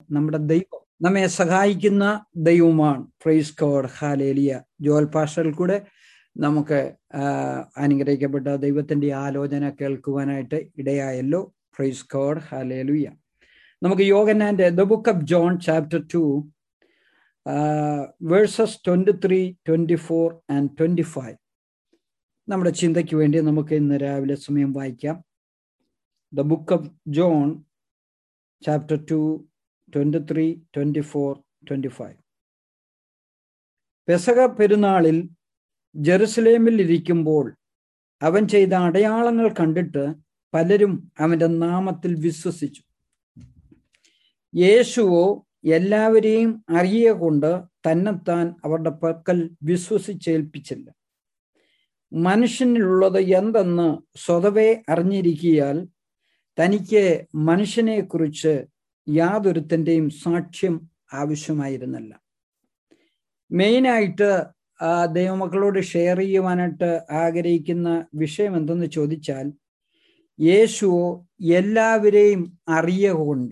നമ്മുടെ ദൈവം നമ്മെ സഹായിക്കുന്ന ദൈവമാണ് പ്രൈസ് കോഡ് ഹാലേലിയ ജോൽ പാസ്റ്ററിൽ കൂടെ നമുക്ക് അനുഗ്രഹിക്കപ്പെട്ട ദൈവത്തിന്റെ ആലോചന കേൾക്കുവാനായിട്ട് ഇടയായല്ലോ പ്രൈസ് കോഡ് ഹാലേലുയ നമുക്ക് യോഗനാന്റെ the book of John chapter two verses twenty three twenty four and twenty five നമ്മുടെ ചിന്തയ്ക്ക് വേണ്ടി നമുക്ക് ഇന്ന് രാവിലെ സമയം വായിക്കാം the book of John chapter two twenty three twenty four twenty five പെസക പെരുന്നാളിൽ ജെറുസലേമിൽ ഇരിക്കുമ്പോൾ അവൻ ചെയ്ത അടയാളങ്ങൾ കണ്ടിട്ട് പലരും അവന്റെ നാമത്തിൽ വിശ്വസിച്ചു യേശുവോ എല്ലാവരെയും അറിയ കൊണ്ട് തന്നെത്താൻ അവരുടെ പക്കൽ വിശ്വസിച്ചേൽപ്പിച്ചില്ല മനുഷ്യനിലുള്ളത് എന്തെന്ന് സ്വതവേ അറിഞ്ഞിരിക്കിയാൽ തനിക്ക് മനുഷ്യനെ കുറിച്ച് യാതൊരുത്തൻ്റെയും സാക്ഷ്യം ആവശ്യമായിരുന്നില്ല മെയിനായിട്ട് ദൈവമക്കളോട് ഷെയർ ചെയ്യുവാനായിട്ട് ആഗ്രഹിക്കുന്ന വിഷയം എന്തെന്ന് ചോദിച്ചാൽ യേശുവോ എല്ലാവരെയും അറിയുകൊണ്ട്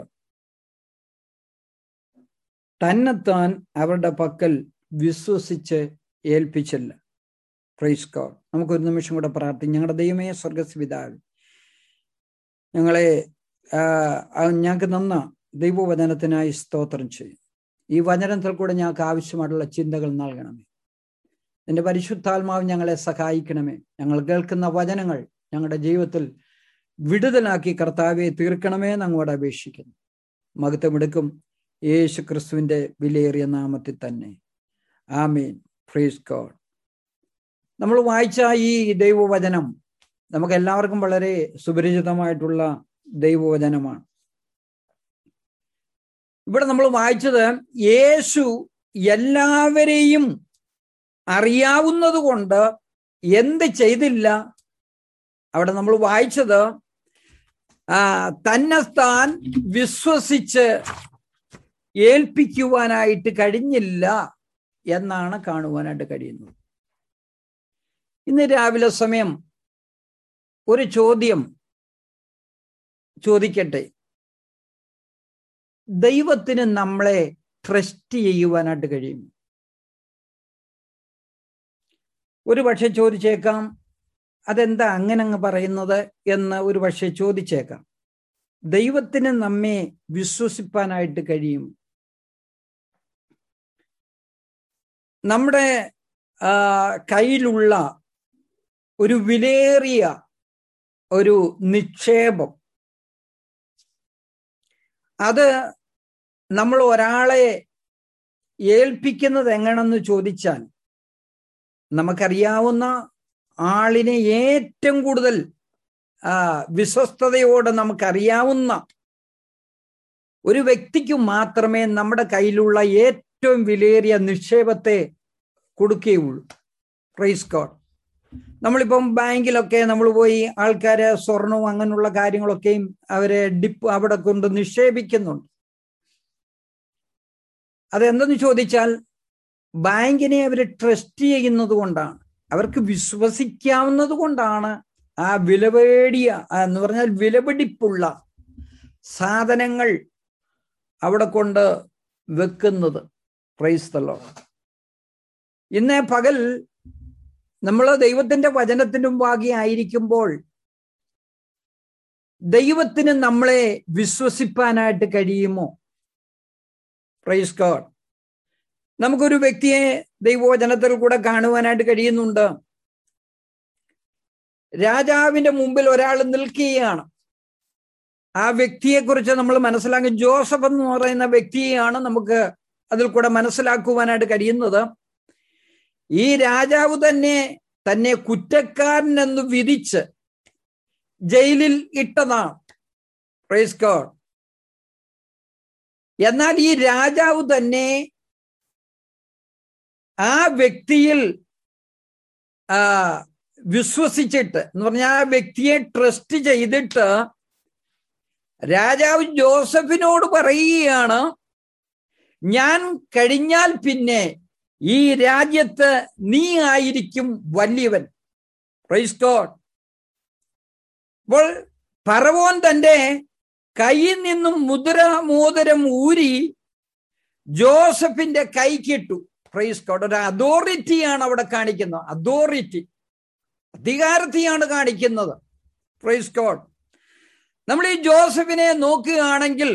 തന്നെത്താൻ അവരുടെ പക്കൽ വിശ്വസിച്ച് ഏൽപ്പിച്ചില്ല പ്രൈസ് ഗോഡ് നമുക്കൊരു നിമിഷം കൂടെ പ്രാർത്ഥിക്കും ഞങ്ങളുടെ ദൈവമേ സ്വർഗസ്പിതാവ് ഞങ്ങളെ ഞങ്ങൾക്ക് നന്ന ദൈവവചനത്തിനായി സ്തോത്രം ചെയ്യും ഈ വചനത്തിൽ കൂടെ ഞങ്ങൾക്ക് ആവശ്യമായിട്ടുള്ള ചിന്തകൾ നൽകണമേ നിന്റെ പരിശുദ്ധാത്മാവ് ഞങ്ങളെ സഹായിക്കണമേ ഞങ്ങൾ കേൾക്കുന്ന വചനങ്ങൾ ഞങ്ങളുടെ ജീവിതത്തിൽ വിടുതലാക്കി കർത്താവെ തീർക്കണമേ ഞങ്ങളോട് അപേക്ഷിക്കുന്നു മഹത്വമെടുക്കും യേശു ക്രിസ്തുവിന്റെ വിലയേറിയ നാമത്തിൽ തന്നെ ആമീൻ ഫ്രീസ് ഗോഡ് നമ്മൾ വായിച്ച ഈ ദൈവവചനം നമുക്ക് എല്ലാവർക്കും വളരെ സുപരിചിതമായിട്ടുള്ള ദൈവവചനമാണ് ഇവിടെ നമ്മൾ വായിച്ചത് യേശു എല്ലാവരെയും അറിയാവുന്നത് കൊണ്ട് എന്ത് ചെയ്തില്ല അവിടെ നമ്മൾ വായിച്ചത് തന്നെത്താൻ വിശ്വസിച്ച് ഏൽപ്പിക്കുവാനായിട്ട് കഴിഞ്ഞില്ല എന്നാണ് കാണുവാനായിട്ട് കഴിയുന്നത് ഇന്ന് രാവിലെ സമയം ഒരു ചോദ്യം ചോദിക്കട്ടെ ദൈവത്തിന് നമ്മളെ ട്രസ്റ്റ് ചെയ്യുവാനായിട്ട് കഴിയും ഒരു പക്ഷെ ചോദിച്ചേക്കാം അതെന്താ അങ്ങനെ അങ്ങ് പറയുന്നത് എന്ന് ഒരു പക്ഷെ ചോദിച്ചേക്കാം ദൈവത്തിന് നമ്മെ വിശ്വസിപ്പാനായിട്ട് കഴിയും നമ്മുടെ കയ്യിലുള്ള ഒരു വിലേറിയ ഒരു നിക്ഷേപം അത് നമ്മൾ ഒരാളെ ഏൽപ്പിക്കുന്നത് എങ്ങനെന്ന് ചോദിച്ചാൽ നമുക്കറിയാവുന്ന ആളിനെ ഏറ്റവും കൂടുതൽ വിശ്വസ്തയോടെ നമുക്കറിയാവുന്ന ഒരു വ്യക്തിക്ക് മാത്രമേ നമ്മുടെ കയ്യിലുള്ള ഏറ്റവും വിലയേറിയ നിക്ഷേപത്തെ കൊടുക്കുകയുള്ളൂ പ്രൈസ് ഗോഡ് നമ്മളിപ്പം ബാങ്കിലൊക്കെ നമ്മൾ പോയി ആൾക്കാരെ സ്വർണവും അങ്ങനെയുള്ള കാര്യങ്ങളൊക്കെയും അവരെ ഡിപ്പ് അവിടെ കൊണ്ട് നിക്ഷേപിക്കുന്നുണ്ട് അതെന്തെന്ന് ചോദിച്ചാൽ ബാങ്കിനെ അവർ ട്രസ്റ്റ് ചെയ്യുന്നത് കൊണ്ടാണ് അവർക്ക് വിശ്വസിക്കാവുന്നത് കൊണ്ടാണ് ആ വിലപേടിയ എന്ന് പറഞ്ഞാൽ വിലപിടിപ്പുള്ള സാധനങ്ങൾ അവിടെ കൊണ്ട് വെക്കുന്നത് പ്രൈസ്തല്ലോ ഇന്ന് പകൽ നമ്മൾ ദൈവത്തിന്റെ വചനത്തിന് മുമ്പാകെ ആയിരിക്കുമ്പോൾ ദൈവത്തിന് നമ്മളെ വിശ്വസിപ്പാനായിട്ട് കഴിയുമോ പ്രൈസ് ഗോഡ് നമുക്കൊരു വ്യക്തിയെ ദൈവവചനത്തിൽ കൂടെ കാണുവാനായിട്ട് കഴിയുന്നുണ്ട് രാജാവിന്റെ മുമ്പിൽ ഒരാൾ നിൽക്കുകയാണ് ആ വ്യക്തിയെക്കുറിച്ച് നമ്മൾ മനസ്സിലാക്കി ജോസഫ് എന്ന് പറയുന്ന വ്യക്തിയെയാണ് നമുക്ക് അതിൽ കൂടെ മനസ്സിലാക്കുവാനായിട്ട് കഴിയുന്നത് ഈ രാജാവ് തന്നെ തന്നെ കുറ്റക്കാരൻ എന്ന് വിധിച്ച് ജയിലിൽ ഇട്ടതാണ് പ്രൈസ് ഗോഡ് എന്നാൽ ഈ രാജാവ് തന്നെ ആ വ്യക്തിയിൽ ആ വിശ്വസിച്ചിട്ട് എന്ന് പറഞ്ഞാൽ ആ വ്യക്തിയെ ട്രസ്റ്റ് ചെയ്തിട്ട് രാജാവ് ജോസഫിനോട് പറയുകയാണ് ഞാൻ കഴിഞ്ഞാൽ പിന്നെ ഈ രാജ്യത്ത് നീ ആയിരിക്കും വലിയവൻ പ്രൈസ് ഗോഡ് അപ്പോൾ പറവോൻ തന്റെ കയ്യിൽ നിന്നും മുദ്ര മോതിരം ഊരി ജോസഫിന്റെ കൈക്കിട്ടു പ്രൈസ് കോഡ് ഒരു അതോറിറ്റിയാണ് അവിടെ കാണിക്കുന്നത് അതോറിറ്റി അധികാരത്തെയാണ് കാണിക്കുന്നത് പ്രൈസ് കോഡ് നമ്മൾ ഈ ജോസഫിനെ നോക്കുകയാണെങ്കിൽ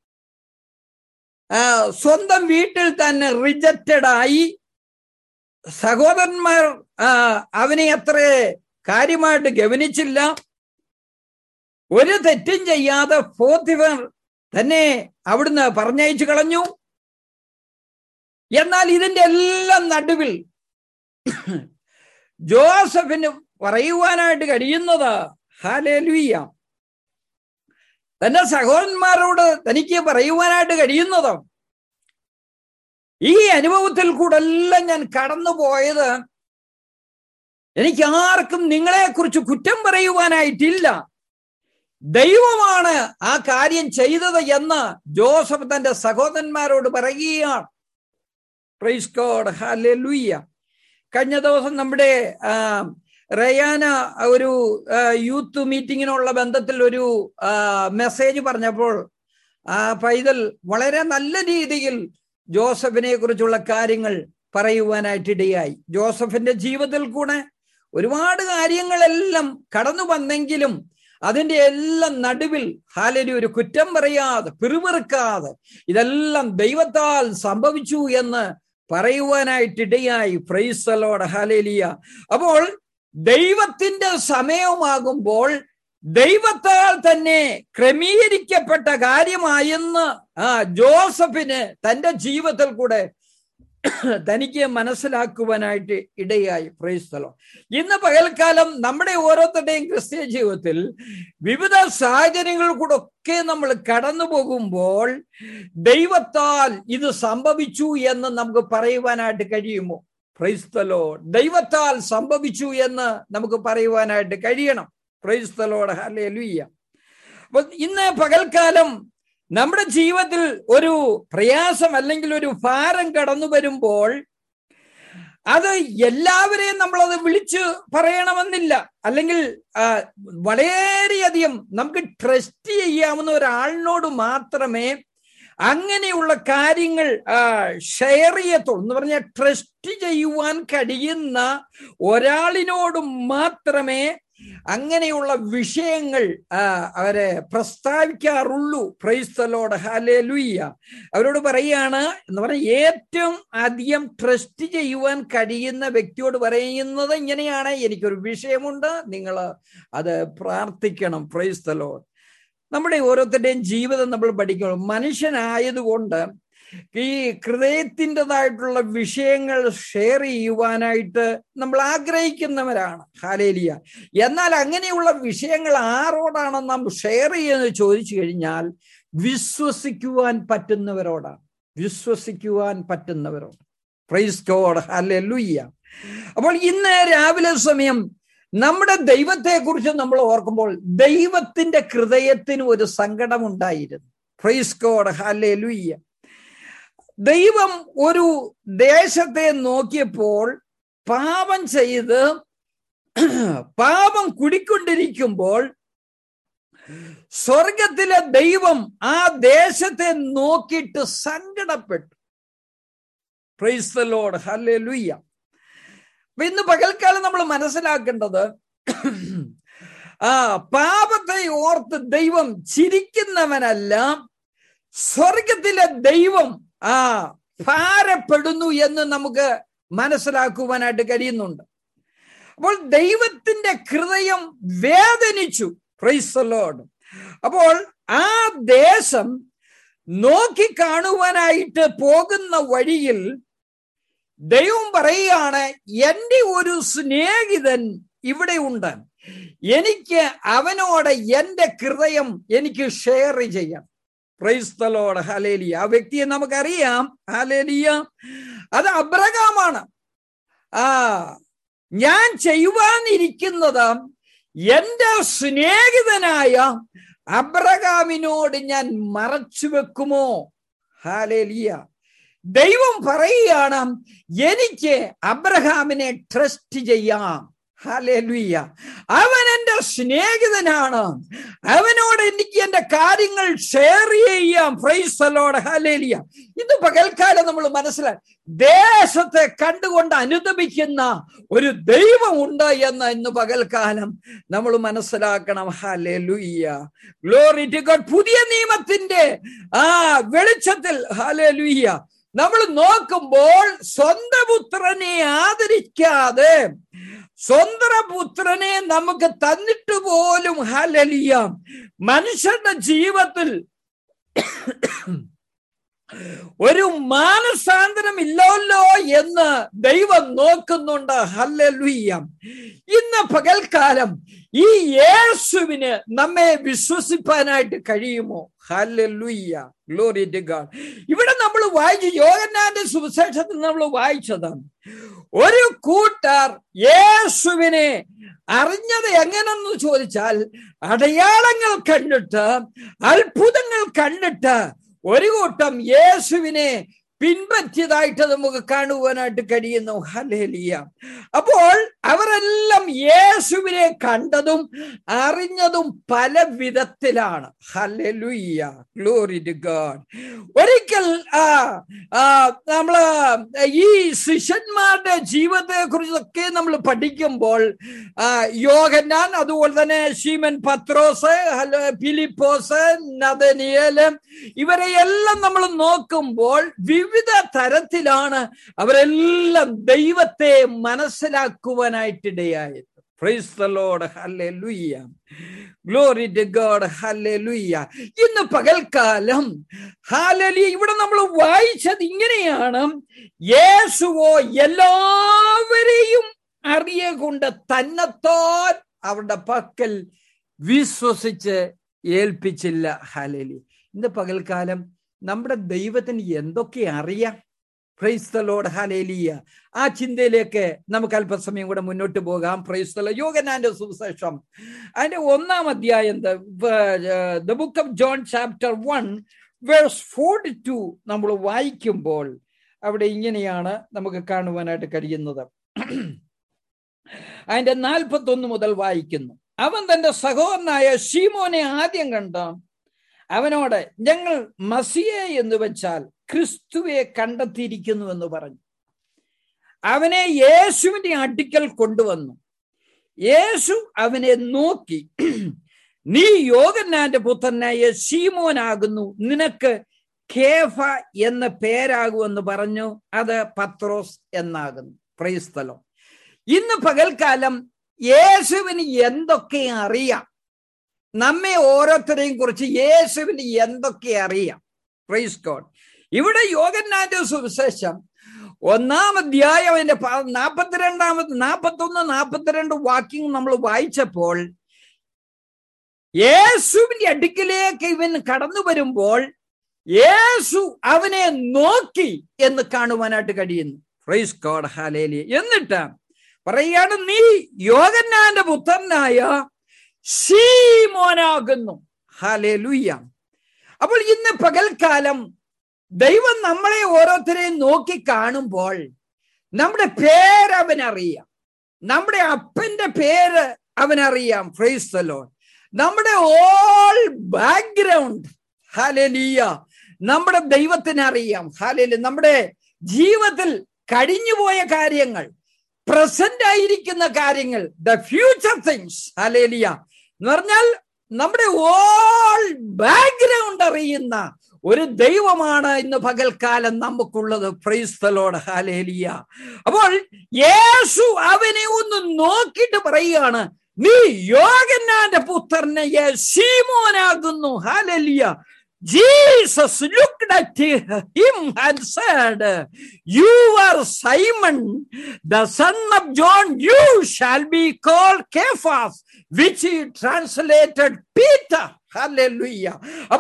സ്വന്തം വീട്ടിൽ തന്നെ റിജക്റ്റഡ് ആയി സഹോദരന്മാർ അവനെ അത്ര കാര്യമായിട്ട് ഗവനിച്ചില്ല ഒരു തെറ്റും ചെയ്യാതെ ഫോത്തിഫർ തന്നെ അവിടുന്ന് പറഞ്ഞയച്ചു കളഞ്ഞു എന്നാൽ ഇതിന്റെ എല്ലാം നടുവിൽ ജോസഫിന് പറയുവാനായിട്ട് കഴിയുന്നത് ഹാലേലുയ്യ തന്റെ സഹോദരന്മാരോട് തനിക്ക് പറയുവാനായിട്ട് കഴിയുന്നത് ഈ അനുഭവത്തിൽ കൂടെ എല്ലാം ഞാൻ കടന്നു പോയത് എനിക്ക് ആർക്കും നിങ്ങളെക്കുറിച്ച് കുറ്റം പറയുവാനായിട്ടില്ല ദൈവമാണ് ആ കാര്യം ചെയ്തത് എന്ന് ജോസഫ് തന്റെ സഹോദരന്മാരോട് പറയുകയാണ് പ്രൈസ് കോഡ് ഹല്ലേലൂയ്യ കഴിഞ്ഞ ദിവസം നമ്മുടെ റയാന ഒരു യൂത്ത് മീറ്റിങ്ങിനുള്ള ബന്ധത്തിൽ ഒരു മെസ്സേജ് പറഞ്ഞപ്പോൾ ആ പൈതൽ വളരെ നല്ല രീതിയിൽ ജോസഫിനെ കുറിച്ചുള്ള കാര്യങ്ങൾ പറയുവാനായിട്ടിടയായി ജോസഫിന്റെ ജീവിതത്തിൽ കൂടെ ഒരുപാട് കാര്യങ്ങളെല്ലാം കടന്നു വന്നെങ്കിലും അതിന്റെ എല്ലാം നടുവിൽ ഹാലരി ഒരു കുറ്റം പറയാതെ പിറുപിറുക്കാതെ ഇതെല്ലാം ദൈവത്താൽ സംഭവിച്ചു എന്ന് പറയുവാനായിട്ടിടയായി ഫ്രൈസലോട് ഹാലേലിയ അപ്പോൾ ദൈവത്തിന്റെ സമയമാകുമ്പോൾ ദൈവത്താൽ തന്നെ ക്രമീകരിക്കപ്പെട്ട കാര്യമായെന്ന് ആ ജോസഫിന് തന്റെ ജീവിതത്തിൽ കൂടെ തനിക്ക് മനസ്സിലാക്കുവാനായിട്ട് ഇടയായി പ്രൈസ്തലോ ഇന്ന് പകൽക്കാലം നമ്മുടെ ഓരോരുത്തരുടെയും ക്രിസ്ത്യ ജീവിതത്തിൽ വിവിധ സാഹചര്യങ്ങൾ കൂടെ ഒക്കെ നമ്മൾ കടന്നു പോകുമ്പോൾ ദൈവത്താൽ ഇത് സംഭവിച്ചു എന്ന് നമുക്ക് പറയുവാനായിട്ട് കഴിയുമോ പ്രൈസ്തലോ ദൈവത്താൽ സംഭവിച്ചു എന്ന് നമുക്ക് പറയുവാനായിട്ട് കഴിയണം പ്രൈസ്തലോട് ഹലേ ലുയ്യ അപ്പൊ ഇന്ന് പകൽക്കാലം നമ്മുടെ ജീവിതത്തിൽ ഒരു പ്രയാസം അല്ലെങ്കിൽ ഒരു ഭാരം കടന്നു വരുമ്പോൾ അത് എല്ലാവരെയും നമ്മളത് വിളിച്ച് പറയണമെന്നില്ല അല്ലെങ്കിൽ വളരെയധികം നമുക്ക് ട്രസ്റ്റ് ചെയ്യാവുന്ന ഒരാളിനോട് മാത്രമേ അങ്ങനെയുള്ള കാര്യങ്ങൾ ഷെയർ ചെയ്യത്തുള്ളൂ എന്ന് പറഞ്ഞാൽ ട്രസ്റ്റ് ചെയ്യുവാൻ കഴിയുന്ന ഒരാളിനോട് മാത്രമേ അങ്ങനെയുള്ള വിഷയങ്ങൾ അവരെ പ്രസ്താവിക്കാറുള്ളൂ പ്രൈസ്തലോട് ഹാലേ ലുയ്യ അവരോട് പറയാണ് എന്ന് പറഞ്ഞാൽ ഏറ്റവും അധികം ട്രസ്റ്റ് ചെയ്യുവാൻ കഴിയുന്ന വ്യക്തിയോട് പറയുന്നത് ഇങ്ങനെയാണ് എനിക്കൊരു വിഷയമുണ്ട് നിങ്ങൾ അത് പ്രാർത്ഥിക്കണം പ്രൈസ്തലോട് നമ്മുടെ ഓരോരുത്തരുടെയും ജീവിതം നമ്മൾ പഠിക്കണം മനുഷ്യനായതുകൊണ്ട് ഈ ഹൃദയത്തിൻ്റെതായിട്ടുള്ള വിഷയങ്ങൾ ഷെയർ ചെയ്യുവാനായിട്ട് നമ്മൾ ആഗ്രഹിക്കുന്നവരാണ് ഹാലേലിയ എന്നാൽ അങ്ങനെയുള്ള വിഷയങ്ങൾ ആരോടാണ് നാം ഷെയർ ചെയ്യുന്നത് ചോദിച്ചു കഴിഞ്ഞാൽ വിശ്വസിക്കുവാൻ പറ്റുന്നവരോടാണ് വിശ്വസിക്കുവാൻ പറ്റുന്നവരോട് പ്രൈസ് ഗോഡ് ഹാലൂയ്യ അപ്പോൾ ഇന്ന് രാവിലെ സമയം നമ്മുടെ ദൈവത്തെക്കുറിച്ച് നമ്മൾ ഓർക്കുമ്പോൾ ദൈവത്തിന്റെ ഹൃദയത്തിന് ഒരു സങ്കടം ഉണ്ടായിരുന്നു പ്രൈസ് ഗോഡ് ഹാലൂയ്യ ദൈവം ഒരു ദേശത്തെ നോക്കിയപ്പോൾ പാപം ചെയ്ത് പാപം കുടിക്കൊണ്ടിരിക്കുമ്പോൾ സ്വർഗത്തിലെ ദൈവം ആ ദേശത്തെ നോക്കിയിട്ട് സങ്കടപ്പെട്ടു പ്രൈസ്തലോട് ഹല്ലേ ലുയ്യ അപ്പൊ ഇന്ന് പകൽക്കാലം നമ്മൾ മനസ്സിലാക്കേണ്ടത് ആ പാപത്തെ ഓർത്ത് ദൈവം ചിരിക്കുന്നവനല്ല സ്വർഗത്തിലെ ദൈവം ആ ഭാരപ്പെടുന്നു എന്ന് നമുക്ക് മനസ്സിലാക്കുവാനായിട്ട് കഴിയുന്നുണ്ട് അപ്പോൾ ദൈവത്തിന്റെ ഹൃദയം വേദനിച്ചു ക്രൈസ്തലോട് അപ്പോൾ ആ ദേശം നോക്കി കാണുവാനായിട്ട് പോകുന്ന വഴിയിൽ ദൈവം പറയുകയാണ് എൻ്റെ ഒരു സ്നേഹിതൻ ഇവിടെ ഉണ്ട് എനിക്ക് അവനോട് എൻ്റെ ഹൃദയം എനിക്ക് ഷെയർ ചെയ്യാം ക്രൈസ്തലോട് ഹലേലിയ ആ വ്യക്തിയെ നമുക്കറിയാം ഹലേലിയ അത് അബ്രഹാമാണ് ആ ഞാൻ ചെയ്യുവാനിരിക്കുന്നത് എൻ്റെ സ്നേഹിതനായ അബ്രഹാമിനോട് ഞാൻ മറച്ചു വെക്കുമോ ഹാലേലിയ ദൈവം പറയുകയാണ് എനിക്ക് അബ്രഹാമിനെ ട്രസ്റ്റ് ചെയ്യാം ഹാലേലുയ്യ അവൻ എന്റെ സ്നേഹിതനാണ് അവനോട് എനിക്ക് എന്റെ കാര്യങ്ങൾ ഷെയർ ചെയ്യാം ഫ്രൈസലോട് ഹാലേലിയ ഇത് പകൽക്കാലം നമ്മൾ മനസ്സിലാക്കി ദേശത്തെ കണ്ടുകൊണ്ട് അനുദപിക്കുന്ന ഒരു ദൈവമുണ്ട് എന്ന് ഇന്ന് പകൽക്കാലം നമ്മൾ മനസ്സിലാക്കണം ഹാലേലുയ്യ ഗ്ലോറി ടു ഗോഡ് പുതിയ നിയമത്തിന്റെ ആ വെളിച്ചത്തിൽ ഹാലേലുയ്യ നമ്മൾ നോക്കുമ്പോൾ സ്വന്തം പുത്രനെ ആദരിക്കാതെ സ്വന്തം പുത്രനെ നമുക്ക് തന്നിട്ട് പോലും ഹലലിയ മനുഷ്യരുടെ ജീവിതത്തിൽ ഒരു മാനസാന്തരം ഇല്ലല്ലോ എന്ന് ദൈവം നോക്കുന്നുണ്ട് ഹല്ലലുയ്യ ഇന്ന് പകൽക്കാലം ഈ യേശുവിന് നമ്മെ വിശ്വസിപ്പാനായിട്ട് കഴിയുമോ ഹല്ലലുയ്യ ഗ്ലോറി ടു ഗാഡ് ഇവിടെ നമ്മൾ വായിച്ചു യോഗന്നാന്റെ സുവിശേഷത്തിൽ നമ്മൾ വായിച്ചതാണ് ഒരു കൂട്ടർ യേശുവിനെ അറിഞ്ഞത് എങ്ങനെന്ന് ചോദിച്ചാൽ അടയാളങ്ങൾ കണ്ടിട്ട് അത്ഭുതങ്ങൾ കണ്ടിട്ട് ഒരു കൂട്ടം യേശുവിനെ പിൻപറ്റിയതായിട്ട് നമുക്ക് കാണുവാനായിട്ട് കഴിയുന്നു ഹലേലിയ അപ്പോൾ അവരെല്ലാം യേശുവിനെ കണ്ടതും അറിഞ്ഞതും പല വിധത്തിലാണ് ഹലലുയ്യ ഗ്ലോറി ടു ഗാഡ് ഒരിക്കൽ ആ നമ്മള് ഈ ശിഷ്യന്മാരുടെ ജീവിതത്തെ കുറിച്ചൊക്കെ നമ്മൾ പഠിക്കുമ്പോൾ യോഗന്നാൻ അതുപോലെ തന്നെ ഷീമൻ പത്രോസ് ഫിലിപ്പോസ് നദനിയല് ഇവരെയെല്ലാം നമ്മൾ നോക്കുമ്പോൾ വിവിധ തരത്തിലാണ് അവരെല്ലാം ദൈവത്തെ മനസ്സിലാക്കുവാനായിട്ടിടയായത് praise the Lord hallelujah glory to God hallelujah ഇന്ന് പകൽക്കാലം ഹാലലി ഇവിടെ നമ്മൾ വായിച്ചത് ഇങ്ങനെയാണ് യേശുവോ എല്ലാവരെയും അറിയ കൊണ്ട് തന്നെത്താൻ അവരുടെ പക്കൽ വിശ്വസിച്ച് ഏൽപ്പിച്ചില്ല ഹാലലി ഇന്ന് പകൽക്കാലം നമ്മുടെ ദൈവത്തിന് എന്തൊക്കെ അറിയാം പ്രൈസ്തലോട് ഹാലേലിയ ആ ചിന്തയിലേക്ക് നമുക്ക് അല്പസമയം കൂടെ മുന്നോട്ട് പോകാം പ്രൈസ്തല യോഗനാന്റെ സുവിശേഷം അതിന്റെ ഒന്നാം അധ്യായം the book of John chapter one verse forty two നമ്മൾ വായിക്കുമ്പോൾ അവിടെ ഇങ്ങനെയാണ് നമുക്ക് കാണുവാനായിട്ട് കഴിയുന്നത് അതിന്റെ നാൽപ്പത്തി ഒന്ന് മുതൽ വായിക്കുന്നു അവൻ തന്റെ സഹോദരനായ ഷീമോനെ ആദ്യം കണ്ട അവനോട് ഞങ്ങൾ മസിയെ എന്ന് വെച്ചാൽ ക്രിസ്തുവെ കണ്ടെത്തിയിരിക്കുന്നു എന്ന് പറഞ്ഞു അവനെ യേശുവിന്റെ അടുക്കൽ കൊണ്ടുവന്നു യേശു അവനെ നോക്കി നീ യോഗന്നാന്റെ പുത്രനായ ശീമോനാകുന്നു നിനക്ക് കേഫ എന്ന പേരാകുമെന്ന് പറഞ്ഞു അത് പത്രോസ് എന്നാകുന്നു പ്രൈസ്തലം ഇന്ന് പകൽക്കാലം യേശുവിന് എന്തൊക്കെ അറിയാം നമ്മെ ഓരോരുത്തരെയും കുറിച്ച് യേശുവിന് എന്തൊക്കെ അറിയാം പ്രൈസ് ഗോഡ് ഇവിടെ യോഗന്നാന്റെ സുവിശേഷം ഒന്നാം അധ്യായം അതിന്റെ നാൽപ്പത്തിരണ്ടാമത് നാൽപ്പത്തൊന്ന് നാൽപ്പത്തിരണ്ട് വാക്യം നമ്മൾ വായിച്ചപ്പോൾ യേശുവിന്റെ അടുക്കിലേക്ക് ഇവൻ കടന്നു വരുമ്പോൾ യേശു അവനെ നോക്കി എന്ന് കാണുവാനായിട്ട് കഴിയുന്നു പ്രൈസ് ഗോഡ് ഹാലേലി എന്നിട്ട് പറയാണ് നീ യോഗന്നാന്റെ പുത്രനായ ശീമോനാകുന്നു ഹാലേ ലുയ്യ അപ്പോൾ ഇന്ന് പകൽക്കാലം ദൈവം നമ്മളെ ഓരോരുത്തരെയും നോക്കി കാണുമ്പോൾ നമ്മുടെ പേര് അവനറിയാം നമ്മുടെ അപ്പന്റെ പേര് അവനറിയാം ഫ്രൈസ്തലോ നമ്മുടെ ഓൾ ബാക്ക്ഗ്രൗണ്ട് ഹാലലിയ നമ്മുടെ ദൈവത്തിന് അറിയാം ഹാലലി നമ്മുടെ ജീവിതത്തിൽ കഴിഞ്ഞുപോയ കാര്യങ്ങൾ പ്രസന്റ് ആയിരിക്കുന്ന കാര്യങ്ങൾ ദ ഫ്യൂച്ചർ തിങ്സ് ഹാലേലിയ എന്ന് പറഞ്ഞാൽ നമ്മുടെ ഓൾ ബാക്ക്ഗ്രൗണ്ട് അറിയുന്ന ഒരു ദൈവമാണ് ഇന്ന് പകൽക്കാലം നമുക്കുള്ളത് പ്രൈസ്തലോട് ഹാലേലിയ അപ്പോൾ യേശു അവനെ ഒന്ന് നോക്കിയിട്ട് പറയുകയാണ് നീ യോഗന്നാന്റെ പുത്രനെ ശീമോനാകുന്നു ഹാലലിയ Jesus looked at him and said, You are Simon, the son of John, you shall be called Cephas, which he translated Peter. Hallelujah. അപ്പോൾ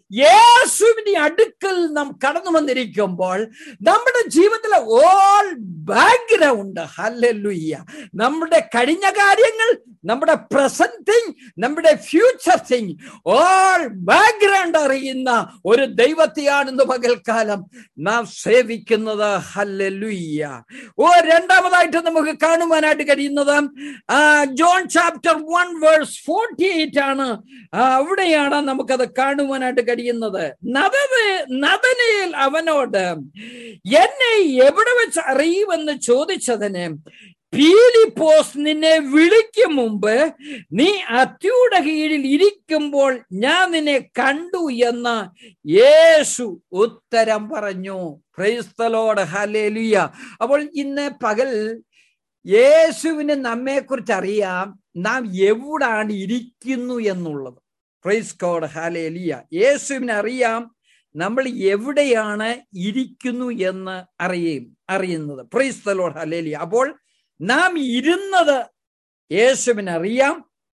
യേശുവിന്റെ അടുക്കൽ നാം കടന്നു വന്നിരിക്കുമ്പോൾ നമ്മുടെ ജീവിതത്തിലെ ഓൾ ബാക്ക്ഗ്രൗണ്ട് ഹല്ലുയ്യ നമ്മുടെ കഴിഞ്ഞ കാര്യങ്ങൾ നമ്മുടെ പ്രസന്റ് തിങ് നമ്മുടെ ഫ്യൂച്ചർ തിങ് ഓൾ ബാക്ക്ഗ്രൗണ്ട് അറിയുന്ന ഒരു ദൈവത്തെയാണെന്ന് പകൽക്കാലം നാം സേവിക്കുന്നത് ഹല്ലുയ്യ ഓ രണ്ടാമതായിട്ട് നമുക്ക് കാണുവാനായിട്ട് കഴിയുന്നത് John chapter one verse forty eight ആണ് അവിടെയാണ് നമുക്കത് കാണുവാനായിട്ട് കഴിയുന്നത് നദന് നദനയിൽ അവനോട് എന്നെ എവിടെ വെച്ച് അറിയുമെന്ന് ചോദിച്ചതിന് പീലിപ്പോസ് നിന്നെ വിളിക്കും മുമ്പ് നീ അത്തിയുടെ കീഴിൽ ഇരിക്കുമ്പോൾ ഞാൻ നിന്നെ കണ്ടു എന്ന് യേശു ഉത്തരം പറഞ്ഞു ക്രൈസ്തലോട് ഹലേലുയ അപ്പോൾ ഇന്ന് പകൽ യേശുവിന് നമ്മെക്കുറിച്ച് അറിയാം നാം എവിടാണ് ഇരിക്കുന്നു എന്നുള്ളത് പ്രൈസ് കോഡ് ഹാലേലിയ യേശുവിന് അറിയാം നമ്മൾ എവിടെയാണ് ഇരിക്കുന്നു എന്ന് അറിയും അറിയുന്നത് പ്രൈസ് തലോഡ് ഹാലേലിയ അപ്പോൾ നാം ഇരുന്നത് യേശുവിന് അറിയാം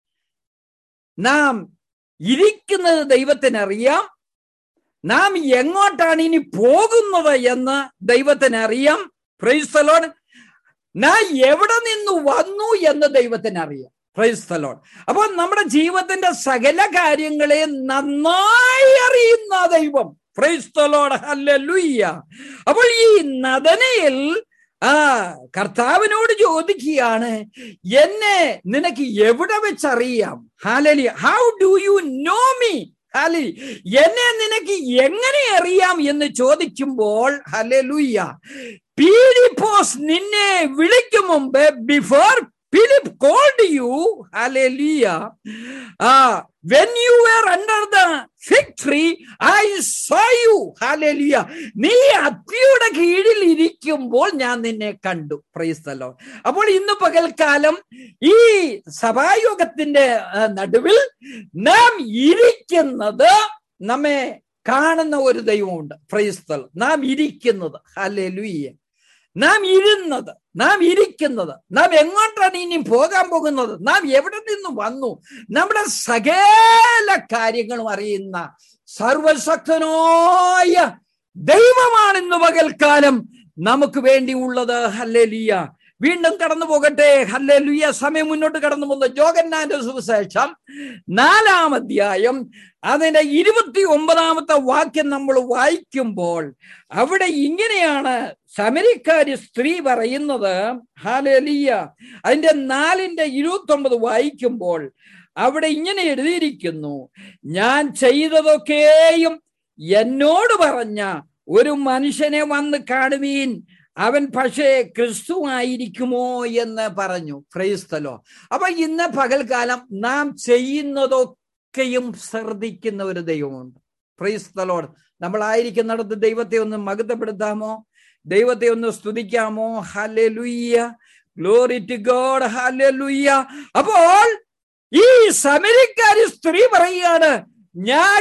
നാം ഇരിക്കുന്നത് ദൈവത്തിന് അറിയാം നാം എങ്ങോട്ടാണ് ഇനി പോകുന്നത് എന്ന് ദൈവത്തിന് അറിയാം പ്രൈസ് തലോഡ് നാം എവിടെ നിന്ന് വന്നു എന്ന് ദൈവത്തിന് അറിയാം പ്രൈസ് തലോൺ അപ്പോൾ നമ്മുടെ ജീവിതത്തിന്റെ സകല കാര്യങ്ങളെ നന്നായി അറിയുന്ന ദൈവം പ്രൈസ് തലോട് ഹല്ലുയ്യ അപ്പോൾ ഈ നദനയിൽ ആ കർത്താവിനോട് ചോദിക്കുകയാണ് എന്നെ നിനക്ക് എവിടെ വെച്ചറിയാം ഹാലലി how do you know me ഹാലി എന്നെ നിനക്ക് എങ്ങനെ അറിയാം എന്ന് ചോദിക്കുമ്പോൾ ഹലലുയ്യ പീലിപ്പോസ് നിന്നെ വിളിക്കും മുമ്പ് before Philip called you, hallelujah. Uh, when you were under the fig tree, I saw you, hallelujah. നീ അത്തിയുടെ കീഴിൽ ഇരിക്കുമ്പോൾ ഞാൻ നിന്നെ കണ്ടു പ്രൈസ്തല്ലോ അപ്പോൾ ഇന്ന് പകൽക്കാലം ഈ സഭായോഗത്തിന്റെ നടുവിൽ നാം ഇരിക്കുന്നത് നമ്മെ കാണുന്ന ഒരു ദൈവമുണ്ട് പ്രൈസ്തൽ നാം ഇരിക്കുന്നത് ഹല്ലേലൂയ്യ നാം ഇരുന്നത് നാം ഇരിക്കുന്നത് നാം എങ്ങോട്ടാണ് ഇനി പോകാൻ പോകുന്നത് നാം എവിടെ നിന്ന് വന്നു നമ്മുടെ സകല കാര്യങ്ങളും അറിയുന്ന സർവശക്തനായ ദൈവമാണ് ഇന്ന് പകൽക്കാലം നമുക്ക് വേണ്ടി ഉള്ളത് ഹല്ലേലിയ വീണ്ടും കടന്നു പോകട്ടെ ഹല്ലേലുയ സമയം മുന്നോട്ട് കടന്നു പോകുന്ന ജോഗന്നാന്റെ സുവിശേഷം നാലാം അധ്യായം അതിന്റെ ഇരുപത്തി ഒമ്പതാമത്തെ വാക്യം നമ്മൾ വായിക്കുമ്പോൾ അവിടെ ഇങ്ങനെയാണ് സമരിക്കാരി സ്ത്രീ പറയുന്നത് ഹാലലിയ അതിന്റെ നാലിന്റെ ഇരുപത്തി ഒമ്പത് വായിക്കുമ്പോൾ അവിടെ ഇങ്ങനെ എഴുതിയിരിക്കുന്നു ഞാൻ ചെയ്തതൊക്കെയും എന്നോട് പറഞ്ഞ ഒരു മനുഷ്യനെ വന്ന് കാണുവീൻ അവൻ പക്ഷേ ക്രിസ്തു ആയിരിക്കുമോ എന്ന് പറഞ്ഞു ക്രൈസ്തലോ അപ്പൊ ഇന്ന് പകൽക്കാലം നാം ചെയ്യുന്നതൊക്കെയും ശ്രദ്ധിക്കുന്ന ഒരു ദൈവമുണ്ട് ക്രൈസ്തലോട് നമ്മളായിരിക്കുന്നിടത്ത് ദൈവത്തെ ഒന്ന് മകത്തപ്പെടുത്താമോ ദൈവത്തെ ഒന്ന് സ്തുതിക്കാമോ ഹലെ ലുയ്യ ഗ്ലോറി ടു ഗോഡ് ഹലെ ലുയ്യ അപ്പോൾ ഈ സമരിക്കാരി സ്ത്രീ പറയുകയാണ് ഞാൻ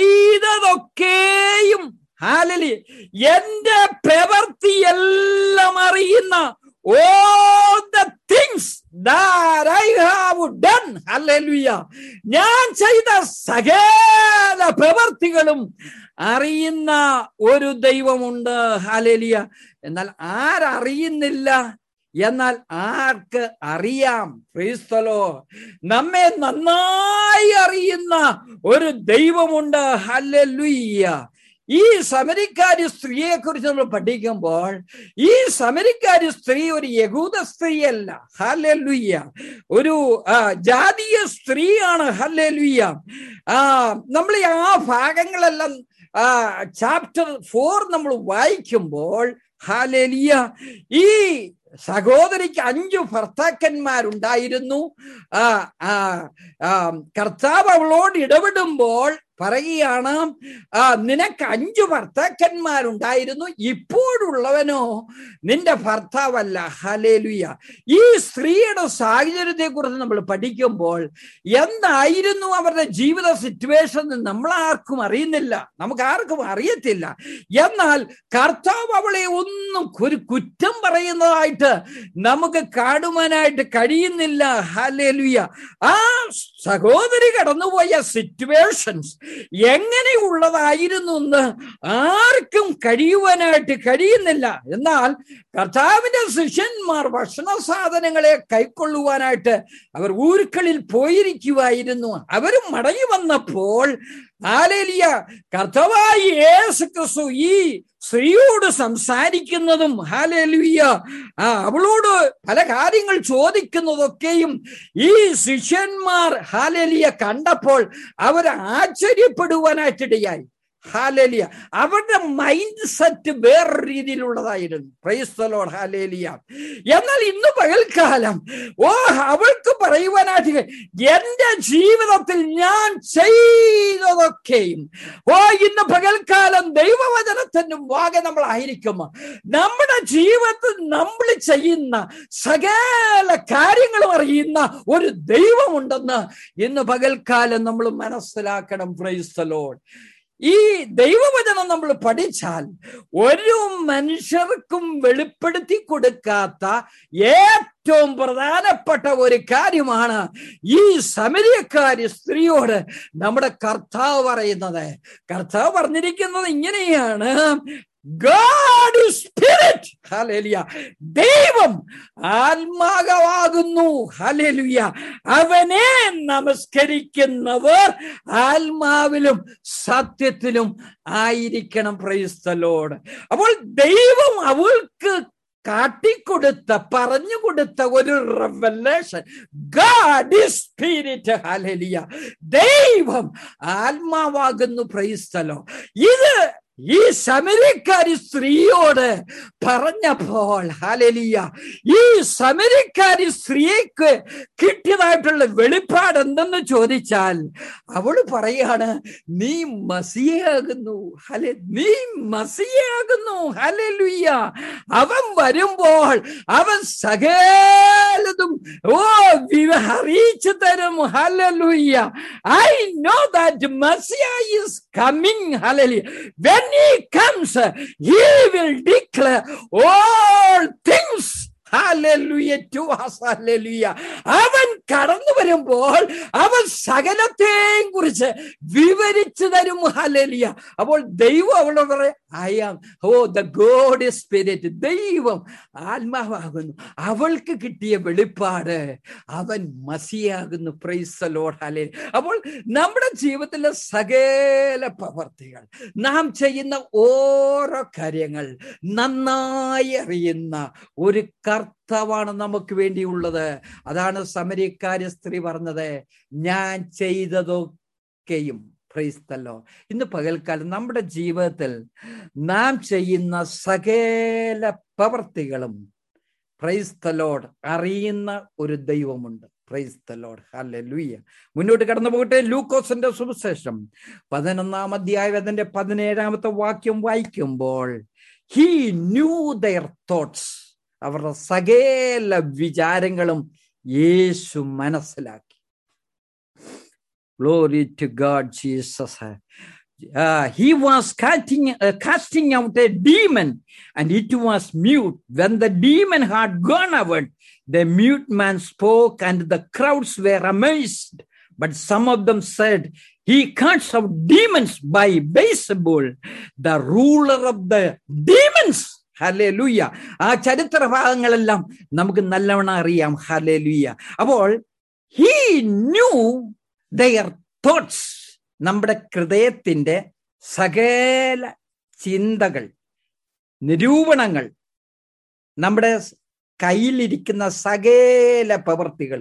ചെയ്തതൊക്കെയും ഹാലലി എന്റെ പ്രവൃത്തി എല്ലാം അറിയുന്ന all the things that I have done hallelujah ഞാൻ ചെയ്ത സകല പ്രവർത്തികളും അറിയുന്ന ഒരു ദൈവമുണ്ട് ഹാലേലിയ എന്നാൽ ആരറിയുന്നില്ല എന്നാൽ ആർക്ക് അറിയാം ക്രിസ്തലോ നമ്മെ നന്നായി അറിയുന്ന ഒരു ദൈവമുണ്ട് ഹല്ലുയ്യ ഈ സമരിക്കാരി സ്ത്രീയെ കുറിച്ച് നമ്മൾ പഠിക്കുമ്പോൾ ഈ സമരിക്കാരി സ്ത്രീ ഒരു യഹൂദ സ്ത്രീയല്ല ഹല്ലുയ്യ ഒരു ജാതീയ സ്ത്രീയാണ് ഹല്ലുയ്യ ആ നമ്മൾ ആ ഭാഗങ്ങളെല്ലാം ആ ചാപ്റ്റർ ഫോർ നമ്മൾ വായിക്കുമ്പോൾ ഹാലേലിയ ഈ സഹോദരിക്ക് അഞ്ചു ഭർത്താക്കന്മാരുണ്ടായിരുന്നു ആ ആ കർത്താവ് അവളോട് ഇടപെടുമ്പോൾ പറയുകയാണ് ആ നിനക്ക് അഞ്ചു ഭർത്താക്കന്മാരുണ്ടായിരുന്നു ഇപ്പോഴുള്ളവനോ നിന്റെ ഭർത്താവല്ല ഹലേലുയ ഈ സ്ത്രീയുടെ സാഹചര്യത്തെ കുറിച്ച് നമ്മൾ പഠിക്കുമ്പോൾ എന്തായിരുന്നു അവരുടെ ജീവിത സിറ്റുവേഷൻ നമ്മൾ ആർക്കും അറിയുന്നില്ല നമുക്ക് ആർക്കും അറിയത്തില്ല എന്നാൽ കർത്താവ് അവളെ ഒന്നും ഒരു കുറ്റം പറയുന്നതായിട്ട് നമുക്ക് കാണുവാനായിട്ട് കഴിയുന്നില്ല ഹലേലുയ ആ സഹോദരി കടന്നുപോയ സിറ്റുവേഷൻസ് എങ്ങനെയുള്ളതായിരുന്നു എന്ന് ആർക്കും കഴിയുവാനായിട്ട് കഴിയുന്നില്ല എന്നാൽ കർത്താവിന്റെ ശിഷ്യന്മാർ ഭക്ഷണ സാധനങ്ങളെ കൈക്കൊള്ളുവാനായിട്ട് അവർ ഊരുക്കളിൽ പോയിരിക്കുവായിരുന്നു അവരും മടങ്ങി വന്നപ്പോൾ ആലേലിയ കർത്തവായി യേശു ക്രിസ്തു ഈ സ്ത്രീയോട് സംസാരിക്കുന്നതും ഹാലേലുയ്യ ആ അവളോട് പല കാര്യങ്ങൾ ചോദിക്കുന്നതൊക്കെയും ഈ ശിഷ്യന്മാർ ഹാലേലിയ കണ്ടപ്പോൾ അവർ ആശ്ചര്യപ്പെടുവാനായിട്ടിടയായി ഹാലേലിയ അവരുടെ മൈൻഡ് സെറ്റ് വേറൊരു രീതിയിലുള്ളതായിരുന്നു പ്രൈസ്തലോട് ഹാലേലിയ എന്നാൽ ഇന്ന് പകൽക്കാലം ഓ അവൾക്ക് പറയുവാനായിട്ട് എന്റെ ജീവിതത്തിൽ ഞാൻ ചെയ്തതൊക്കെയും ഓ ഇന്ന് പകൽക്കാലം ദൈവവചനത്തിന് വാകെ നമ്മളായിരിക്കും നമ്മുടെ ജീവിതത്തിൽ നമ്മൾ ചെയ്യുന്ന സകല കാര്യങ്ങളും അറിയുന്ന ഒരു ദൈവമുണ്ടെന്ന് ഇന്ന് പകൽക്കാലം നമ്മൾ മനസ്സിലാക്കണം പ്രൈസ്തലോട് ഈ ദൈവവചനം നമ്മൾ പഠിച്ചാൽ ഒരു മനുഷ്യർക്കും വെളിപ്പെടുത്തി കൊടുക്കാത്ത ഏറ്റവും പ്രധാനപ്പെട്ട ഒരു കാര്യമാണ് ഈ സമരിയക്കാരി സ്ത്രീയോട് നമ്മുടെ കർത്താവ് പറയുന്നത് കർത്താവ് പറഞ്ഞിരിക്കുന്നത് ഇങ്ങനെയാണ് ഗാഡ് സ്പിരിറ്റ് ഹലേലിയ ദൈവം ആത്മാകമാകുന്നു ഹലേലുയ അവനെ നമസ്കരിക്കുന്നവർ ആത്മാവിലും സത്യത്തിലും ആയിരിക്കണം പ്രൈസ്തലോട് അപ്പോൾ ദൈവം അവൾക്ക് കാട്ടിക്കൊടുത്ത പറഞ്ഞു കൊടുത്ത ഒരു റെവലേഷൻ ഗാഡ് സ്പിരിറ്റ് ഹലലിയ ദൈവം ആത്മാവാകുന്നു പ്രൈസ്തലോ ഇത് ഈ സമരക്കാരി സ്ത്രീയോട് പറഞ്ഞപ്പോൾ ഹാലലിയ ഈ സമരക്കാരി സ്ത്രീക്ക് കിട്ടിയതായിട്ടുള്ള വെളിപ്പാട് എന്തെന്ന് ചോദിച്ചാൽ അവള് പറയാണ് നീ മസിയാകുന്നു ഹലെ നീ മസിയാകുന്നു ഹലലുയ്യ അവൻ വരുമ്പോൾ അവൻ സകലതും ഓ അറിയിച്ചു തരും hallelujah I know that Messiah is coming hallelujah when he comes, he will declare all things. Hallelujah to us, hallelujah. അവൻ കടന്നു വരുമ്പോൾ അവൻ സകലത്തെയും കുറിച്ച് വിവരിച്ചു തരും ഹലലിയ അപ്പോൾ ദൈവം അവളോട് പറയാം I am oh the God spirit ദൈവം ആത്മാവാകുന്നു അവൾക്ക് കിട്ടിയ വെളിപ്പാട് അവൻ മസിയാകുന്നു പ്രൈസലോട് ഹലേ അപ്പോൾ നമ്മുടെ ജീവിതത്തിലെ സകല പ്രവർത്തികൾ നാം ചെയ്യുന്ന ഓരോ കാര്യങ്ങൾ നന്നായി അറിയുന്ന ഒരു കർത്താവാണ് നമുക്ക് വേണ്ടിയുള്ളത് അതാണ് സമരിക്കാരി സ്ത്രീ പറഞ്ഞത് ഞാൻ ചെയ്തതൊക്കെയും ക്രൈസ്തല്ലോ ഇന്ന് പകൽക്കാലം നമ്മുടെ ജീവിതത്തിൽ നാം ചെയ്യുന്ന സകല പ്രവർത്തികളും ക്രൈസ്തലോട് അറിയുന്ന ഒരു ദൈവമുണ്ട് പ്രൈസ് ദ ലോഡ് ഹല്ലേലൂയ മുന്നോട്ട് കടന്നു പോകട്ടെ ലൂക്കോസിന്റെ സുവിശേഷം പതിനൊന്നാം അധ്യായം അതിന്റെ പതിനേഴാമത്തെ വാക്യം വായിക്കുമ്പോൾ ഹി ന്യൂ ദയർ തോട്ട്സ് അവരുടെ സകല വിചാരങ്ങളും യേശു മനസ്സിലാക്കി glory to God Jesus Uh, he was casting, uh, casting out a demon and it was mute. When the demon had gone out, the mute man spoke and the crowds were amazed. But some of them said, He casts out demons by Beelzebul, the ruler of the demons. Hallelujah ആ ചരിത്ര ഭാഗങ്ങളെല്ലാം നമുക്ക് നല്ലവണ്ണം അറിയാം hallelujah അപ്പോൾ he knew there thoughts നമ്മുടെ ഹൃദയത്തിന്റെ സകല ചിന്തകൾ നിരൂപണങ്ങൾ നമ്മുടെ കയ്യിലിരിക്കുന്ന സകല പ്രവൃത്തികൾ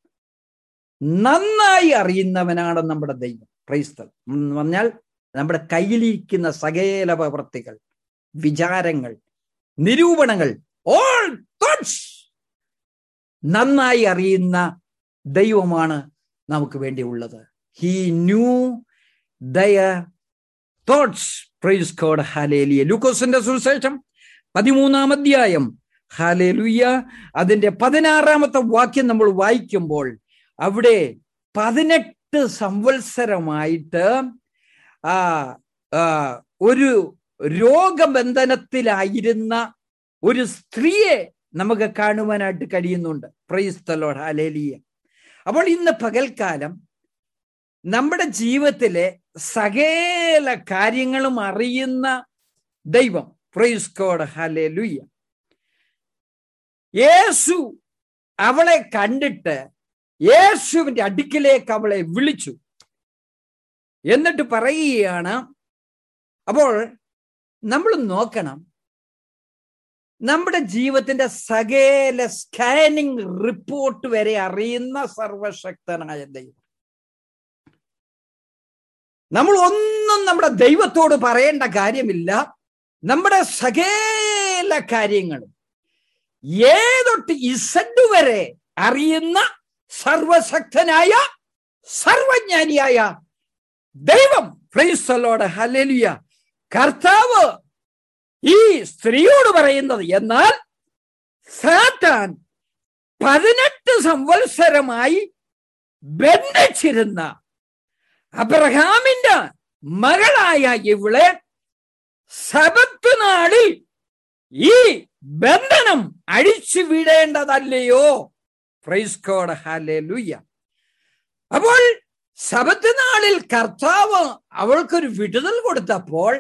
നന്നായി അറിയുന്നവനാണ് നമ്മുടെ ദൈവം ക്രൈസ്തവ എന്ന് പറഞ്ഞാൽ നമ്മുടെ കയ്യിലിരിക്കുന്ന സകല പ്രവൃത്തികൾ വിചാരങ്ങൾ നിരൂപണങ്ങൾ ഓൾ തോട്ട്സ് നന്നായി അറിയുന്ന ദൈവമാണ് നമുക്ക് വേണ്ടി ഉള്ളത് he knew their thoughts praise God hallelujah ലൂക്കോസിന്റെ സുവിശേഷം പതിമൂന്നാം അധ്യായം ഹാലേലുയ്യ അതിന്റെ പതിനാറാമത്തെ വാക്യം നമ്മൾ വായിക്കുമ്പോൾ അവിടെ പതിനെട്ട് സംവത്സരമായിട്ട് ആ ഒരു രോഗബന്ധനത്തിലായിരുന്ന ഒരു സ്ത്രീയെ നമുക്ക് കാണുവാനായിട്ട് കഴിയുന്നുണ്ട് പ്രൈസ്തലോട് ഹാലേലിയ അപ്പോൾ ഇന്ന് പകൽക്കാലം നമ്മുടെ ജീവിതത്തിലെ സകല കാര്യങ്ങളും അറിയുന്ന ദൈവം പ്രൈസ് കോഡ് ഹലേ ലുയ്യ യേശു അവളെ കണ്ടിട്ട് യേശുവിന്റെ അടുക്കിലേക്ക് അവളെ വിളിച്ചു എന്നിട്ട് പറയുകയാണ് അപ്പോൾ നമ്മൾ നോക്കണം നമ്മുടെ ജീവിതത്തിന്റെ സകല സ്കാനിങ് റിപ്പോർട്ട് വരെ അറിയുന്ന സർവശക്തനായ ദൈവം നമ്മൾ ഒന്നും നമ്മുടെ ദൈവത്തോട് പറയേണ്ട കാര്യമില്ല നമ്മുടെ സകല കാര്യങ്ങളും ഏതൊട്ട് ഇസഡ് വരെ അറിയുന്ന സർവശക്തനായ സർവജ്ഞാനിയായ ദൈവം ഫ്രൈസ്തലോട് ഹലലിയ കർത്താവ് ഈ സ്ത്രീയോട് പറയുന്നത് എന്നാൽ സാത്താൻ പതിനെട്ട് സംവത്സരമായി ബന്ധിച്ചിരുന്ന അബ്രഹാമിന്റെ മകളായ ഇവളെ സബത്ത് നാളിൽ ഈ ബന്ധനം അഴിച്ചു വിടേണ്ടതല്ലയോ ഫ്രൈസ്കോഡ് ഹാലെ ലുയ്യ അപ്പോൾ സബത്ത് നാളിൽ കർത്താവ് അവൾക്കൊരു വിടുതൽ കൊടുത്തപ്പോൾ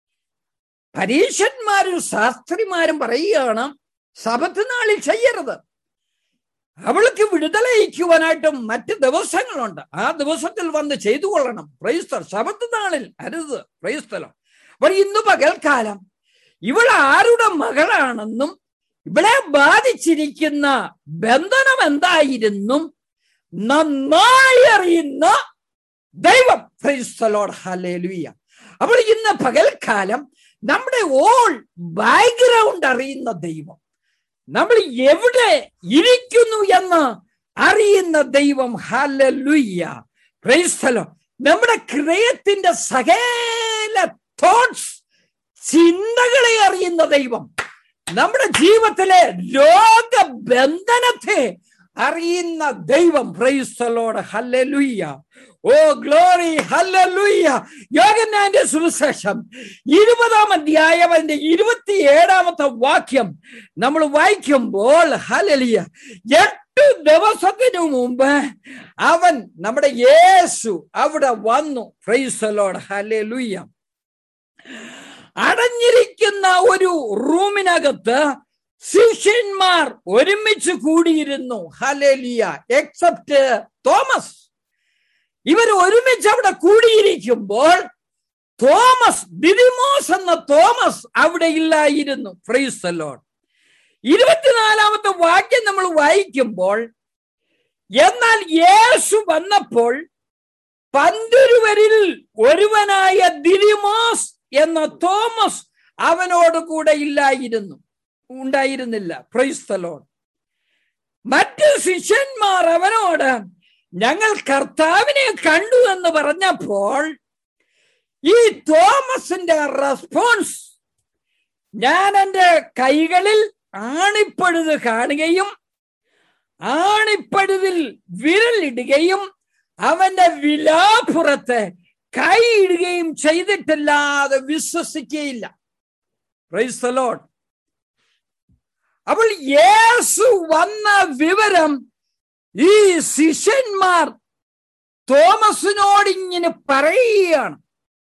പരീക്ഷന്മാരും ശാസ്ത്രിമാരും പറയുകയാണ് സബത്ത് നാളിൽ ചെയ്യരുത് അവൾക്ക് വിടുതലയിക്കുവാനായിട്ട് മറ്റ് ദിവസങ്ങളുണ്ട് ആ ദിവസത്തിൽ വന്ന് ചെയ്തു കൊള്ളണം പ്രൈസ്തർ ശബത്ത് നാളിൽ അരുത് പ്രൈസ്തലം അപ്പോൾ ഇന്ന് പകൽക്കാലം ഇവൾ ആരുടെ മകളാണെന്നും ഇവളെ ബാധിച്ചിരിക്കുന്ന ബന്ധനം എന്തായിരുന്നും നന്നായി അറിയുന്ന ദൈവം ക്രൈസ്തലോട് ഹലേലുയ അപ്പോൾ ഇന്ന് പകൽക്കാലം നമ്മുടെ ഓൾ ബാക്ക്ഗ്രൗണ്ട് അറിയുന്ന ദൈവം നമ്മൾ എവിടെ ഇരിക്കുന്നു എന്ന് അറിയുന്ന ദൈവം ഹലലുയ്യ ക്രൈസ്തലോ നമ്മുടെ ഹൃദയത്തിന്റെ സകല തോട്ട്സ് ചിന്തകളെ അറിയുന്ന ദൈവം നമ്മുടെ ജീവിതത്തിലെ രോഗബന്ധനത്തെ അറിയുന്ന ദൈവം praise the Lord hallelujah oh glory hallelujah യോഗനാന്റെ സുവിശേഷം ഇരുപതാം അധ്യായം അതിന്റെ ഇരുപത്തിയേഴാമത്തെ വാക്യം നമ്മൾ വായിക്കുമ്പോൾ ഹലലിയ എട്ട് ദിവസത്തിനു മുമ്പ് അവൻ നമ്മുടെ യേശു അവിടെ വന്നു പ്രൈസലോട് ഹലലുയ്യ അടഞ്ഞിരിക്കുന്ന ഒരു റൂമിനകത്ത് ശിഷ്യന്മാർ ഒരുമിച്ച് കൂടിയിരുന്നു ഹലേലിയ എക്സെപ്റ്റ് തോമസ് ഇവർ ഒരുമിച്ച് അവിടെ കൂടിയിരിക്കുമ്പോൾ തോമസ് ദിദിമോസ് എന്ന തോമസ് അവിടെ ഇല്ലായിരുന്നു ഫ്രൈസലോൺ ഇരുപത്തിനാലാമത്തെ വാക്യം നമ്മൾ വായിക്കുമ്പോൾ എന്നാൽ യേശു വന്നപ്പോൾ പന്തിരുവരിൽ ഒരുവനായ ദിദിമോസ് എന്ന തോമസ് അവനോട് കൂടെ ഇല്ലായിരുന്നു ഉണ്ടായിരുന്നില്ല ക്രൈസ്തലോൺ മറ്റ് ശിഷ്യന്മാർ അവനോട് ഞങ്ങൾ കർത്താവിനെ കണ്ടു എന്ന് പറഞ്ഞപ്പോൾ ഈ തോമസിന്റെ റെസ്പോൺസ് ഞാൻ എൻ്റെ കൈകളിൽ ആണിപ്പഴുത് കാണുകയും ആണിപ്പഴുതിൽ വിരലിടുകയും അവന്റെ വിലാപുറത്ത് കൈയിടുകയും ചെയ്തിട്ടില്ലാതെ വിശ്വസിക്കുകയില്ല പ്രൈസ്തലോട്ട് അപ്പോൾ യേസു വന്ന വിവരം ഈ ശിഷ്യന്മാർ തോമസിനോട് ഇങ്ങനെ പറയുകയാണ്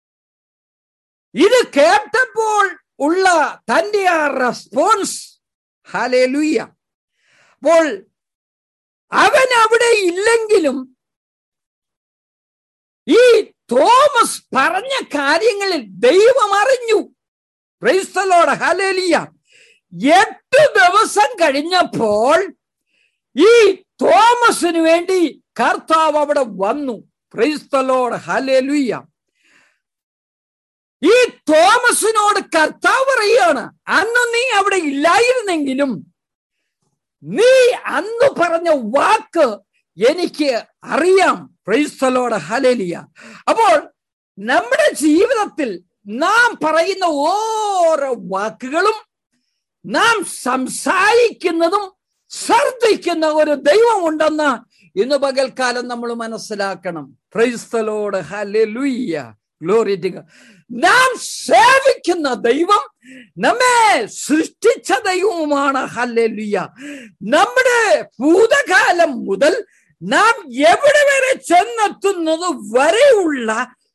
ഇത് കേട്ടപ്പോൾ ഉള്ള തന്റെ ആ റെസ്പോൺസ് ഹലേലുയ്യ അപ്പോൾ അവൻ അവിടെ ഇല്ലെങ്കിലും ഈ തോമസ് പറഞ്ഞ കാര്യങ്ങളിൽ ദൈവം അറിഞ്ഞു ക്രൈസ്തലോട് ഹലേലിയ എട്ട് ദിവസം കഴിഞ്ഞപ്പോൾ ഈ തോമസിന് വേണ്ടി കർത്താവ് അവിടെ വന്നു ക്രൈസ്തലോട് ഹലേലുയ്യ ഈ തോമസിനോട് കർത്താവ് പറയാണ് അന്ന് നീ അവിടെ ഇല്ലായിരുന്നെങ്കിലും നീ അന്ന് പറഞ്ഞ വാക്ക് എനിക്ക് അറിയാം ക്രൈസ്തലോട് ഹലേലിയ അപ്പോൾ നമ്മുടെ ജീവിതത്തിൽ നാം പറയുന്ന ഓരോ വാക്കുകളും നാം സംസാരിക്കുന്നതും ശ്രദ്ധിക്കുന്ന ഒരു ദൈവമുണ്ടെന്ന് ഇന്ന് പകൽക്കാലം നമ്മൾ മനസ്സിലാക്കണം ക്രൈസ്തലോട് ഹലുയ്യ ഗ്ലോറിറ്റിക നാം സേവിക്കുന്ന ദൈവം നമ്മെ സൃഷ്ടിച്ച ദൈവവുമാണ് ഹല്ലുയ്യ നമ്മുടെ ഭൂതകാലം മുതൽ നാം എവിടെ വരെ ചെന്നെത്തുന്നത് വരെയുള്ള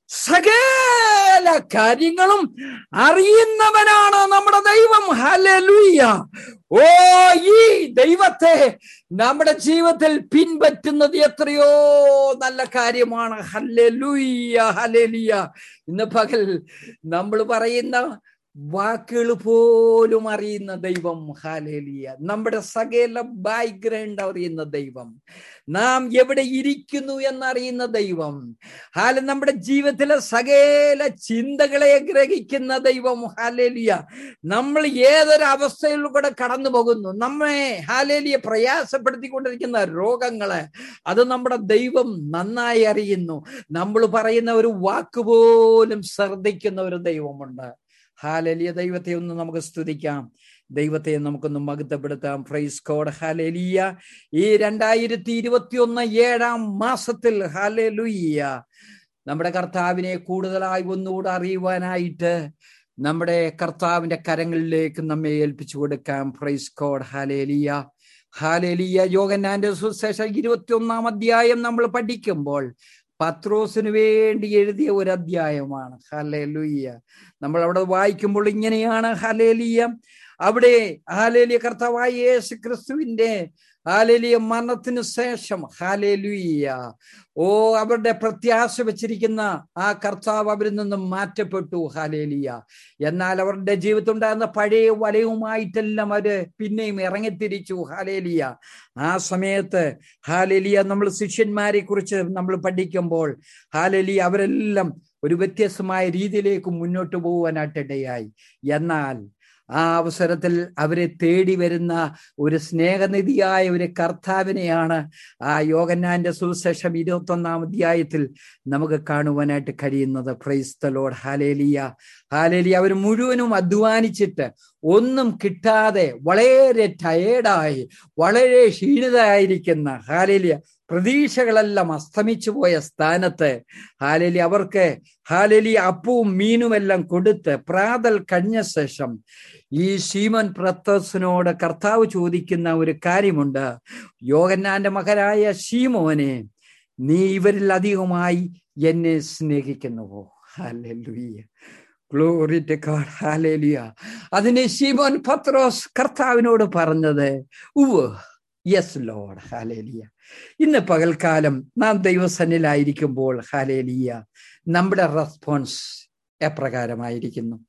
സകല കാര്യങ്ങളും അറിയുന്നവനാണ് നമ്മുടെ ദൈവം ഹലലുയ്യ ഓ ഈ ദൈവത്തെ നമ്മുടെ ജീവിതത്തിൽ പിൻപറ്റുന്നത് എത്രയോ നല്ല കാര്യമാണ് ഹലലുയ്യ ഹലലിയ ഇന്ന് പകൽ നമ്മൾ പറയുന്ന വാക്കുകൾ പോലും അറിയുന്ന ദൈവം ഹാലേലിയ നമ്മുടെ സകല ബാക്ക്ഗ്രൗണ്ട് അറിയുന്ന ദൈവം നാം എവിടെ ഇരിക്കുന്നു എന്നറിയുന്ന ദൈവം ഹാല നമ്മുടെ ജീവിതത്തിലെ സകല ചിന്തകളെ ഗ്രഹിക്കുന്ന ദൈവം ഹാലേലിയ നമ്മൾ ഏതൊരു അവസ്ഥയിലൂടെ കടന്നു പോകുന്നു നമ്മെ ഹാലേലിയെ പ്രയാസപ്പെടുത്തിക്കൊണ്ടിരിക്കുന്ന രോഗങ്ങളെ അത് നമ്മുടെ ദൈവം നന്നായി അറിയുന്നു നമ്മൾ പറയുന്ന ഒരു വാക്ക് പോലും ശ്രദ്ധിക്കുന്ന ഒരു ദൈവമുണ്ട് ഹാലലിയ ദൈവത്തെ ഒന്ന് നമുക്ക് സ്തുതിക്കാം ദൈവത്തെ നമുക്കൊന്ന് മഹത്വപ്പെടുത്താം പ്രൈസ് കോഡ് ഹാലലിയ ഈ രണ്ടായിരത്തി ഇരുപത്തി ഒന്ന് ഏഴാം മാസത്തിൽ ഹാലലുയ്യ നമ്മുടെ കർത്താവിനെ കൂടുതലായി ഒന്നുകൂടെ അറിയുവാനായിട്ട് നമ്മുടെ കർത്താവിന്റെ കരങ്ങളിലേക്ക് നമ്മെ ഏൽപ്പിച്ചു കൊടുക്കാം പ്രൈസ് കോഡ് ഹാലേലിയ ഹാലേലിയ യോഗന്നാന്റെ സുശേഷം ഇരുപത്തി ഒന്നാം അധ്യായം നമ്മൾ പഠിക്കുമ്പോൾ പത്രോസിന് വേണ്ടി എഴുതിയ ഒരു അധ്യായമാണ് ഹലേലുയ്യ നമ്മൾ അവിടെ വായിക്കുമ്പോൾ ഇങ്ങനെയാണ് ഹലേലിയ അവിടെ ഹാലേലിയ കർത്താവായ യേശു ക്രിസ്തുവിന്റെ ഹാലേലിയ മരണത്തിന് ശേഷം ഹാലേലുയ്യ ഓ അവരുടെ പ്രത്യാശ വെച്ചിരിക്കുന്ന ആ കർത്താവ് അവരിൽ നിന്നും മാറ്റപ്പെട്ടു ഹാലേലിയ എന്നാൽ അവരുടെ ജീവിതത്തിൽ ഉണ്ടായിരുന്ന പഴയ വലയുമായിട്ടെല്ലാം അവര് പിന്നെയും ഇറങ്ങിത്തിരിച്ചു ഹാലേലിയ ആ സമയത്ത് ഹാലേലിയ നമ്മൾ ശിഷ്യന്മാരെ കുറിച്ച് നമ്മൾ പഠിക്കുമ്പോൾ ഹാലേലിയ അവരെല്ലാം ഒരു വ്യത്യസ്തമായ രീതിയിലേക്ക് മുന്നോട്ട് പോകുവാനായിട്ടിടയായി എന്നാൽ ആ അവസരത്തിൽ അവരെ തേടി വരുന്ന ഒരു സ്നേഹനിധിയായ ഒരു കർത്താവിനെയാണ് ആ യോഗന്നാന്റെ സുവിശേഷം ഇരുപത്തി ഒന്നാം അധ്യായത്തിൽ നമുക്ക് കാണുവാനായിട്ട് കഴിയുന്നത് പ്രൈസ്തലോഡ് ഹാലേലിയ ഹാലേലിയ അവർ മുഴുവനും അധ്വാനിച്ചിട്ട് ഒന്നും കിട്ടാതെ വളരെ ടയേർഡായി വളരെ ക്ഷീണിതയായിരിക്കുന്ന ഹാലേലിയ പ്രതീക്ഷകളെല്ലാം അസ്തമിച്ചു പോയ സ്ഥാനത്ത് ഹാലലി അവർക്ക് ഹാലലി അപ്പവും മീനുമെല്ലാം കൊടുത്ത് പ്രാതൽ കഴിഞ്ഞ ശേഷം ഈ ശീമൻ പ്രത്തസിനോട് കർത്താവ് ചോദിക്കുന്ന ഒരു കാര്യമുണ്ട് യോഗന്നാന്റെ മകനായ ശീമോനെ നീ ഇവരിൽ അധികമായി എന്നെ സ്നേഹിക്കുന്നുവോ ഹാലലുയ്യ ഗ്ലോറി ടു ഗോഡ് ഹാലേലിയ അതിന് ശീമോൻ പത്രോസ് കർത്താവിനോട് പറഞ്ഞത് ഉവ് യെസ് ലോഡ് ഹാലേലിയ ഇന്ന് പകൽക്കാലം നാം ദൈവസന്നിലായിരിക്കുമ്പോൾ ഹാലേലിയ നമ്മുടെ റെസ്പോൺസ് എപ്രകാരമായിരിക്കുന്നു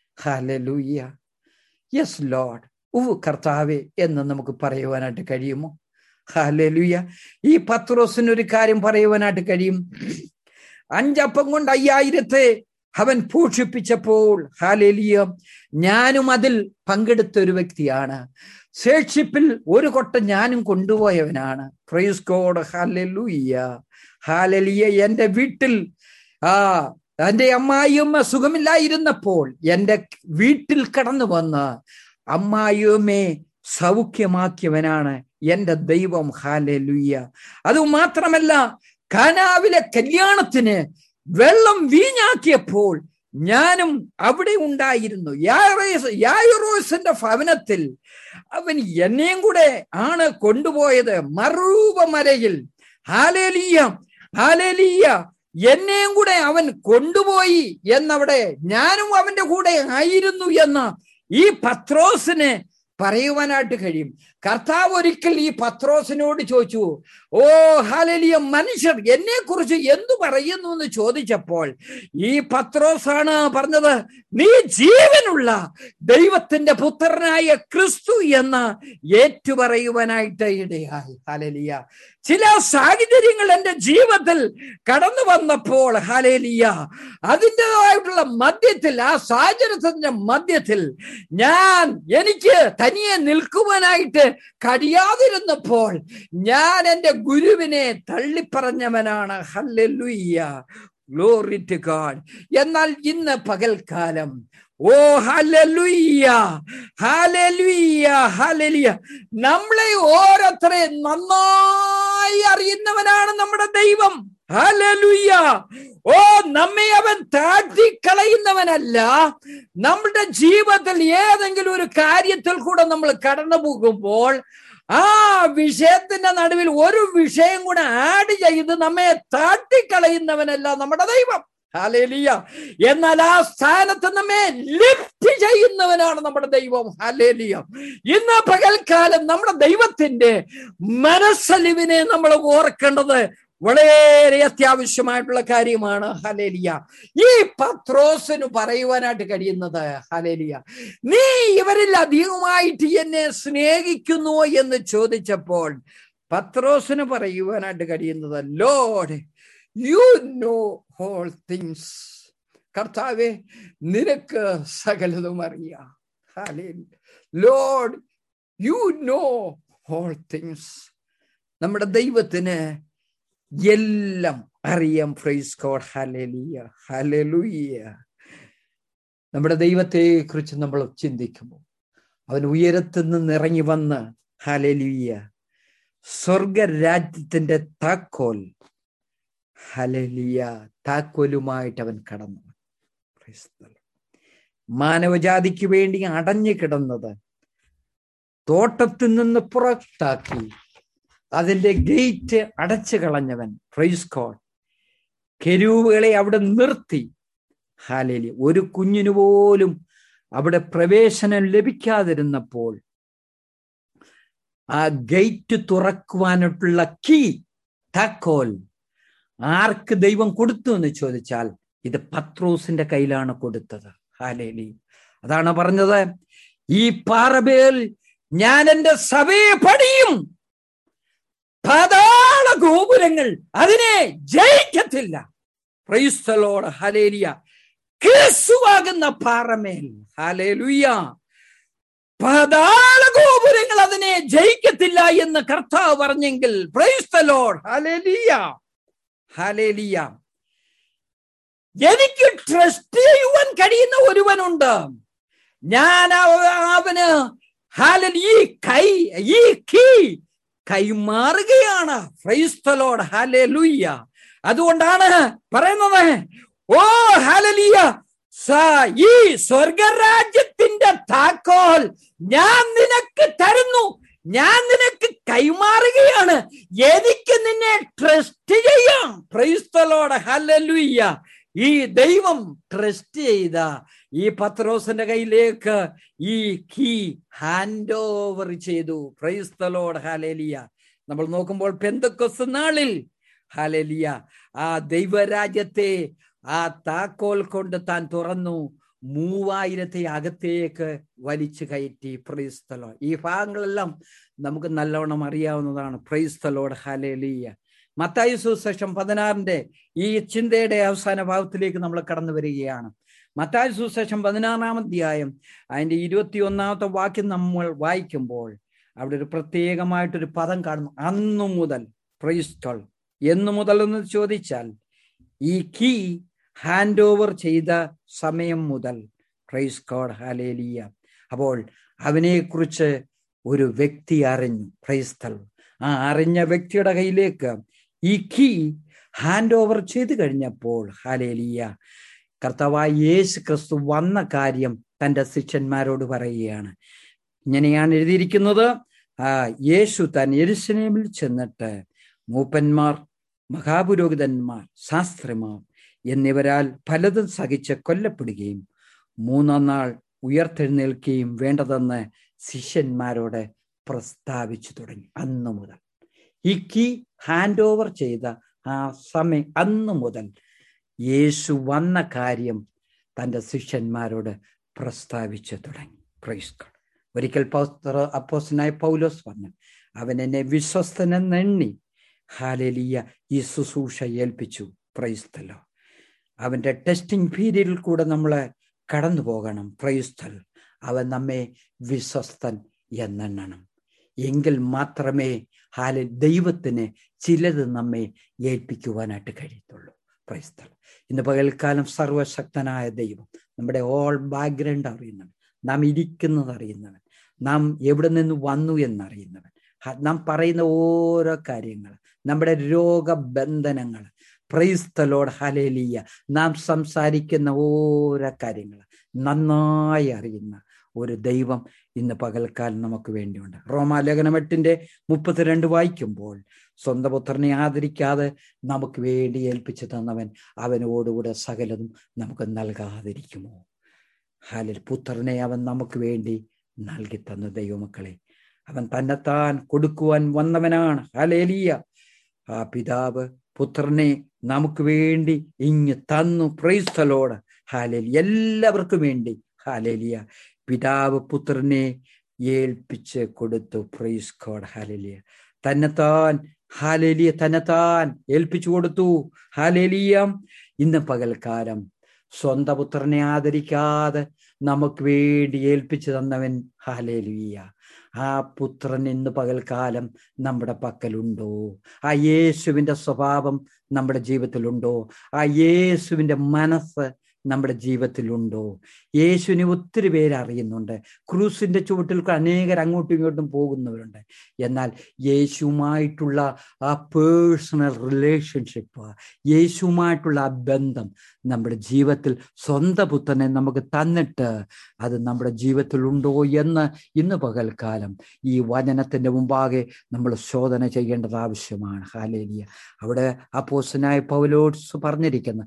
ഹാലലൂയ്യ യെസ് ലോഡ് ഉ കർത്താവെ എന്ന് നമുക്ക് പറയുവാനായിട്ട് കഴിയുമോ ഹാലലുയ്യ ഈ പത്രോസിന് ഒരു കാര്യം പറയുവാനായിട്ട് കഴിയും അഞ്ചപ്പം കൊണ്ട് അയ്യായിരത്തെ അവൻ പോഷിപ്പിച്ചപ്പോൾ ഹാലേലിയ ഞാനും അതിൽ പങ്കെടുത്ത ഒരു വ്യക്തിയാണ് ശേഷിപ്പിൽ ഒരു കൊട്ട ഞാനും കൊണ്ടുപോയവനാണ് പ്രൈസ് ഗോഡ് ഹാലലുയ്യ ഹാലലിയ എന്റെ വീട്ടിൽ ആ എന്റെ അമ്മായിയമ്മ സുഖമില്ലായിരുന്നപ്പോൾ എന്റെ വീട്ടിൽ കടന്നു വന്ന് അമ്മായിയമ്മയെ സൗഖ്യമാക്കിയവനാണ് എന്റെ ദൈവം ഹാലലുയ്യ അത് മാത്രമല്ല കാനാവിലെ കല്യാണത്തിന് വെള്ളം വീഞ്ഞാക്കിയപ്പോൾ ഞാനും അവിടെ ഉണ്ടായിരുന്നു യായറോസിന്റെ ഭവനത്തിൽ അവൻ എന്നെയും കൂടെ ആണ് കൊണ്ടുപോയത് മറൂപമരയിൽ ഹാലേലിയ ഹാലേലിയ എന്നെയും കൂടെ അവൻ കൊണ്ടുപോയി എന്നവിടെ ഞാനും അവന്റെ കൂടെ ആയിരുന്നു എന്ന് ഈ പത്രോസിന് പറയുവാനായിട്ട് കഴിയും കർത്താവ് ഒരിക്കൽ ഈ പത്രോസിനോട് ചോദിച്ചു ഓ ഹാലലിയ മനുഷ്യർ എന്നെ കുറിച്ച് എന്തു പറയുന്നു എന്ന് ചോദിച്ചപ്പോൾ ഈ പത്രോസാണ് പറഞ്ഞത് നീ ജീവനുള്ള ദൈവത്തിന്റെ പുത്രനായ ക്രിസ്തു എന്ന് ഏറ്റുപറയുവാനായിട്ട് ഇടയായി ഹാലലിയ ചില സാഹചര്യങ്ങൾ എൻ്റെ ജീവിതത്തിൽ കടന്നു വന്നപ്പോൾ ഹാലേലിയ അതിൻ്റെതായിട്ടുള്ള മധ്യത്തിൽ ആ സാഹചര്യത്തിന്റെ മധ്യത്തിൽ ഞാൻ എനിക്ക് തനിയെ നിൽക്കുവാനായിട്ട് കഴിയാതിരുന്നപ്പോൾ ഞാൻ എൻ്റെ ഗുരുവിനെ തള്ളിപ്പറഞ്ഞവനാണ് ഹല്ലുയ്യ ഗ്ലോറി ടു ഗാഡ് എന്നാൽ ഇന്ന് പകൽക്കാലം ഓ ഹലലുയ്യ ഹലലുയ്യ ഹലലിയ നമ്മളെ ഓരോരുത്തരെ നന്നായി അറിയുന്നവനാണ് നമ്മുടെ ദൈവം ഹലലുയ്യ ഓ നമ്മെ അവൻ താഴ്ത്തിക്കളയുന്നവനല്ല നമ്മുടെ ജീവിതത്തിൽ ഏതെങ്കിലും ഒരു കാര്യത്തിൽ കൂടെ നമ്മൾ കടന്നു പോകുമ്പോൾ ആ വിഷയത്തിന്റെ നടുവിൽ ഒരു വിഷയം കൂടെ ആഡ് ചെയ്ത് നമ്മെ താട്ടിക്കളയുന്നവനല്ല നമ്മുടെ ദൈവം ഹാലേലിയ എന്നാൽ ആ സ്ഥാനത്ത് നമ്മെ ലിഫ്റ്റ് ചെയ്യുന്നവനാണ് നമ്മുടെ ദൈവം ഹാലേലിയ ഇന്ന് പകൽക്കാലം നമ്മുടെ ദൈവത്തിന്റെ മനസ്സലിവിനെ നമ്മൾ ഓർക്കേണ്ടത് വളരെ അത്യാവശ്യമായിട്ടുള്ള കാര്യമാണ് ഹലേലിയ ഈ പത്രോസിന് പറയുവാനായിട്ട് കഴിയുന്നത് ഹലേലിയ നീ ഇവരിൽ അധികമായിട്ട് എന്നെ സ്നേഹിക്കുന്നു എന്ന് ചോദിച്ചപ്പോൾ പത്രോസിന് പറയുവാനായിട്ട് കഴിയുന്നത് Lord you know whole things കർത്താവെ നിനക്ക് സകലതും അറിയാം Lord you know whole things നമ്മുടെ ദൈവത്തിന് എല്ലാം അറിയാം ഫ്രൈസ് കോഡ് ഹലലിയ ഹലലുയ്യ നമ്മുടെ ദൈവത്തെ കുറിച്ച് നമ്മൾ ചിന്തിക്കുമ്പോൾ അവൻ ഉയരത്തിൽ നിന്ന് ഇറങ്ങി വന്ന് ഹലലിയ സ്വർഗരാജ്യത്തിന്റെ താക്കോൽ ഹലലിയ താക്കോലുമായിട്ട് അവൻ കടന്നു മാനവജാതിക്ക് വേണ്ടി അടഞ്ഞു കിടന്നത് തോട്ടത്തിൽ നിന്ന് പുറത്താക്കി അതിന്റെ ഗേറ്റ് അടച്ചു കളഞ്ഞവൻ ഫ്രൈസ് കോഡ് കെരൂവുകളെ അവിടെ നിർത്തി ഹാലേലി ഒരു കുഞ്ഞിനു പോലും അവിടെ പ്രവേശനം ലഭിക്കാതിരുന്നപ്പോൾ ആ ഗേറ്റ് തുറക്കുവാനായിട്ടുള്ള കീ താക്കോൽ ആർക്ക് ദൈവം കൊടുത്തു എന്ന് ചോദിച്ചാൽ ഇത് പത്രോസിന്റെ കയ്യിലാണ് കൊടുത്തത് ഹാലേലി അതാണ് പറഞ്ഞത് ഈ പാറമേൽ ഞാൻ എൻ്റെ സഭയെ പണിയും പാതാള ഗോപുരങ്ങൾ അതിനെ ജയിക്കത്തില്ല പ്രൈസ്തലോട് ഹലേലിയ കേസുവാകുന്ന പാറമേൽ ഹലേലുയ്യ പാതാള ഗോപുരങ്ങൾ അതിനെ ജയിക്കത്തില്ല എന്ന് കർത്താവ് പറഞ്ഞെങ്കിൽ പ്രൈസ്തലോഡ് ഹലേലിയ ഹലേലിയ എനിക്ക് ട്രസ്റ്റ് ചെയ്യുവാൻ കഴിയുന്ന ഒരുവനുണ്ട് ഞാൻ അവന് ഹാലൽ ഈ കൈ ഈ കീ കൈമാറുകയാണ് ഫ്രൈസ്തലോട് ഹാലെ ലുയ്യ അതുകൊണ്ടാണ് പറയുന്നത് ഓ ഹാലലിയ ഈ സ്വർഗരാജ്യത്തിന്റെ താക്കോൽ ഞാൻ നിനക്ക് തരുന്നു ഞാൻ നിനക്ക് കൈമാറുകയാണ് എനിക്ക് നിന്നെ ട്രസ്റ്റ് ചെയ്യാം ക്രൈസ്തലോട് ഹലലുയ്യ ഈ ദൈവം ട്രസ്റ്റ് ചെയ്ത ഈ പത്രോസിന്റെ കയ്യിലേക്ക് ഈ കീ ഹാൻഡ് ഓവർ ചെയ്തു ക്രൈസ്തലോട് ഹാലേലിയ നമ്മൾ നോക്കുമ്പോൾ പെന്തക്കൊസ് നാളിൽ ഹാലേലിയ ആ ദൈവരാജ്യത്തെ ആ താക്കോൽ കൊണ്ട് താൻ തുറന്നു മൂവായിരത്തെ അകത്തേക്ക് വലിച്ചു കയറ്റി പ്രൈസ്തലോ ഈ ഭാഗങ്ങളെല്ലാം നമുക്ക് നല്ലവണ്ണം അറിയാവുന്നതാണ് പ്രൈസ്തലോട് ഹലേലിയ മത്തായി സുശേഷം പതിനാറിന്റെ ഈ ചിന്തയുടെ അവസാന ഭാഗത്തിലേക്ക് നമ്മൾ കടന്നു വരികയാണ് മത്തായി സുശേഷം പതിനാറാം അധ്യായം അതിന്റെ ഇരുപത്തി ഒന്നാമത്തെ വാക്യം നമ്മൾ വായിക്കുമ്പോൾ അവിടെ ഒരു പ്രത്യേകമായിട്ടൊരു പദം കാണുന്നു അന്നു മുതൽ പ്രൈസ്തൾ എന്നു മുതൽ എന്ന് ചോദിച്ചാൽ ഈ കീ ഹാൻഡ് ഓവർ ചെയ്ത സമയം മുതൽ പ്രൈസ് ഗോഡ് ഹാലേലിയ അപ്പോൾ അവനെക്കുറിച്ച് ഒരു വ്യക്തി അറിഞ്ഞു പ്രൈസ്തൽ ആ അറിഞ്ഞ വ്യക്തിയുടെ കയ്യിലേക്ക് ഈ കീ ഹാൻഡ് ഓവർ ചെയ്തു കഴിഞ്ഞപ്പോൾ ഹാലേലിയ കർത്താവായ യേശു ക്രിസ്തു വന്ന കാര്യം തൻ്റെ ശിഷ്യന്മാരോട് പറയുകയാണ് ഇങ്ങനെയാണ് എഴുതിയിരിക്കുന്നത് ആ യേശു താൻ എരുസലേമിൽ ചെന്നിട്ട് മൂപ്പന്മാർ മഹാപുരോഹിതന്മാർ ശാസ്ത്രിമാർ എന്നിവരാൽ പലതും സഹിച്ച് കൊല്ലപ്പെടുകയും മൂന്നാം നാൾ ഉയർത്തെഴുന്നേൽക്കുകയും വേണ്ടതെന്ന് ശിഷ്യന്മാരോട് പ്രസ്താവിച്ചു തുടങ്ങി അന്നു മുതൽ ഈ കീ ഹാൻഡ് ഓവർ ചെയ്ത ആ സമയം അന്നു മുതൽ യേശു വന്ന കാര്യം തൻ്റെ ശിഷ്യന്മാരോട് പ്രസ്താവിച്ചു തുടങ്ങി പ്രൈസ്കൾ ഒരിക്കൽ അപ്പോസ്റ്റനായ പൗലോസ് പറഞ്ഞു അവൻ എന്നെ വിശ്വസ്തനെന്നെണ്ണി ഹാലലിയ ഈ ശുശ്രൂഷ ഏൽപ്പിച്ചു പ്രൈസ്തലോ അവന്റെ ടെസ്റ്റിംഗ് പീരീഡിൽ കൂടെ നമ്മൾ കടന്നു പോകണം പ്രൈസ്തൽ അവൻ നമ്മെ വിശ്വസ്തൻ എന്നെണ്ണണം എങ്കിൽ മാത്രമേ ഹാല ദൈവത്തിന് ചിലത് നമ്മെ ഏൽപ്പിക്കുവാനായിട്ട് കഴിയത്തുള്ളൂ പ്രൈസ്തൽ ഇന്ന് പകൽക്കാലം സർവശക്തനായ ദൈവം നമ്മുടെ ഓൾ ബാക്ക്ഗ്രൗണ്ട് അറിയുന്നവൻ നാം ഇരിക്കുന്നത് അറിയുന്നവൻ നാം എവിടെ നിന്ന് വന്നു എന്നറിയുന്നവൻ നാം പറയുന്ന ഓരോ കാര്യങ്ങൾ നമ്മുടെ രോഗബന്ധനങ്ങൾ പ്രൈസ്തലോട് ഹലേലിയ നാം സംസാരിക്കുന്ന ഓരോ കാര്യങ്ങൾ നന്നായി അറിയുന്ന ഒരു ദൈവം ഇന്ന് പകൽക്കാലം നമുക്ക് വേണ്ടിയുണ്ട് റോമാലേഖനം എട്ടിന്റെ മുപ്പത്തിരണ്ട് വായിക്കുമ്പോൾ സ്വന്തം പുത്രനെ ആദരിക്കാതെ നമുക്ക് വേണ്ടി ഏൽപ്പിച്ചു തന്നവൻ അവനോടുകൂടെ സകലതും നമുക്ക് നൽകാതിരിക്കുമോ ഹാലിൽ പുത്രനെ അവൻ നമുക്ക് വേണ്ടി നൽകി തന്ന ദൈവമക്കളെ അവൻ തന്നെത്താൻ കൊടുക്കുവാൻ വന്നവനാണ് ഹാലേലിയ ആ പിതാവ് പുത്രനെ നമുക്ക് വേണ്ടി ഇങ്ങ് തന്നു പ്രൈസ്തലോട് ഹാലേലി എല്ലാവർക്കും വേണ്ടി ഹാലേലിയ പിതാവ് പുത്രനെ ഏൽപ്പിച്ച് കൊടുത്തു പ്രൈസ് കോഡ് ഹാലേലിയ തന്നെത്താൻ ഹാലേലിയ തന്നെത്താൻ ഏൽപ്പിച്ചു കൊടുത്തു ഹാലേലിയ ഇന്ന് പകൽക്കാലം സ്വന്തം പുത്രനെ ആദരിക്കാതെ നമുക്ക് വേണ്ടി ഏൽപ്പിച്ചു തന്നവൻ ഹാലേലിയ ആ പുത്രൻ ഇന്ന് പകൽക്കാലം നമ്മുടെ പക്കലുണ്ടോ ആ യേശുവിൻ്റെ സ്വഭാവം നമ്മുടെ ജീവിതത്തിലുണ്ടോ ആ യേശുവിൻ്റെ മനസ്സ് നമ്മുടെ ജീവിതത്തിലുണ്ടോ യേശുവിനെ ഒത്തിരി പേര് അറിയുന്നുണ്ട് ക്രൂസിന്റെ ചുവട്ടിൽ അനേകർ അങ്ങോട്ടും ഇങ്ങോട്ടും പോകുന്നവരുണ്ട് എന്നാൽ യേശുവുമായിട്ടുള്ള ആ പേഴ്സണൽ റിലേഷൻഷിപ്പ് യേശുവുമായിട്ടുള്ള ആ ബന്ധം നമ്മുടെ ജീവിതത്തിൽ സ്വന്തം പുത്രനെ നമുക്ക് തന്നിട്ട് അത് നമ്മുടെ ജീവിതത്തിൽ ഉണ്ടോ എന്ന് ഇന്ന് പകൽക്കാലം ഈ വചനത്തിന്റെ മുമ്പാകെ നമ്മൾ ശോധന ചെയ്യേണ്ടത് ആവശ്യമാണ് ഹാലേലിയ അവിടെ അപ്പോസനായ പൗലോട്സ് പറഞ്ഞിരിക്കുന്നു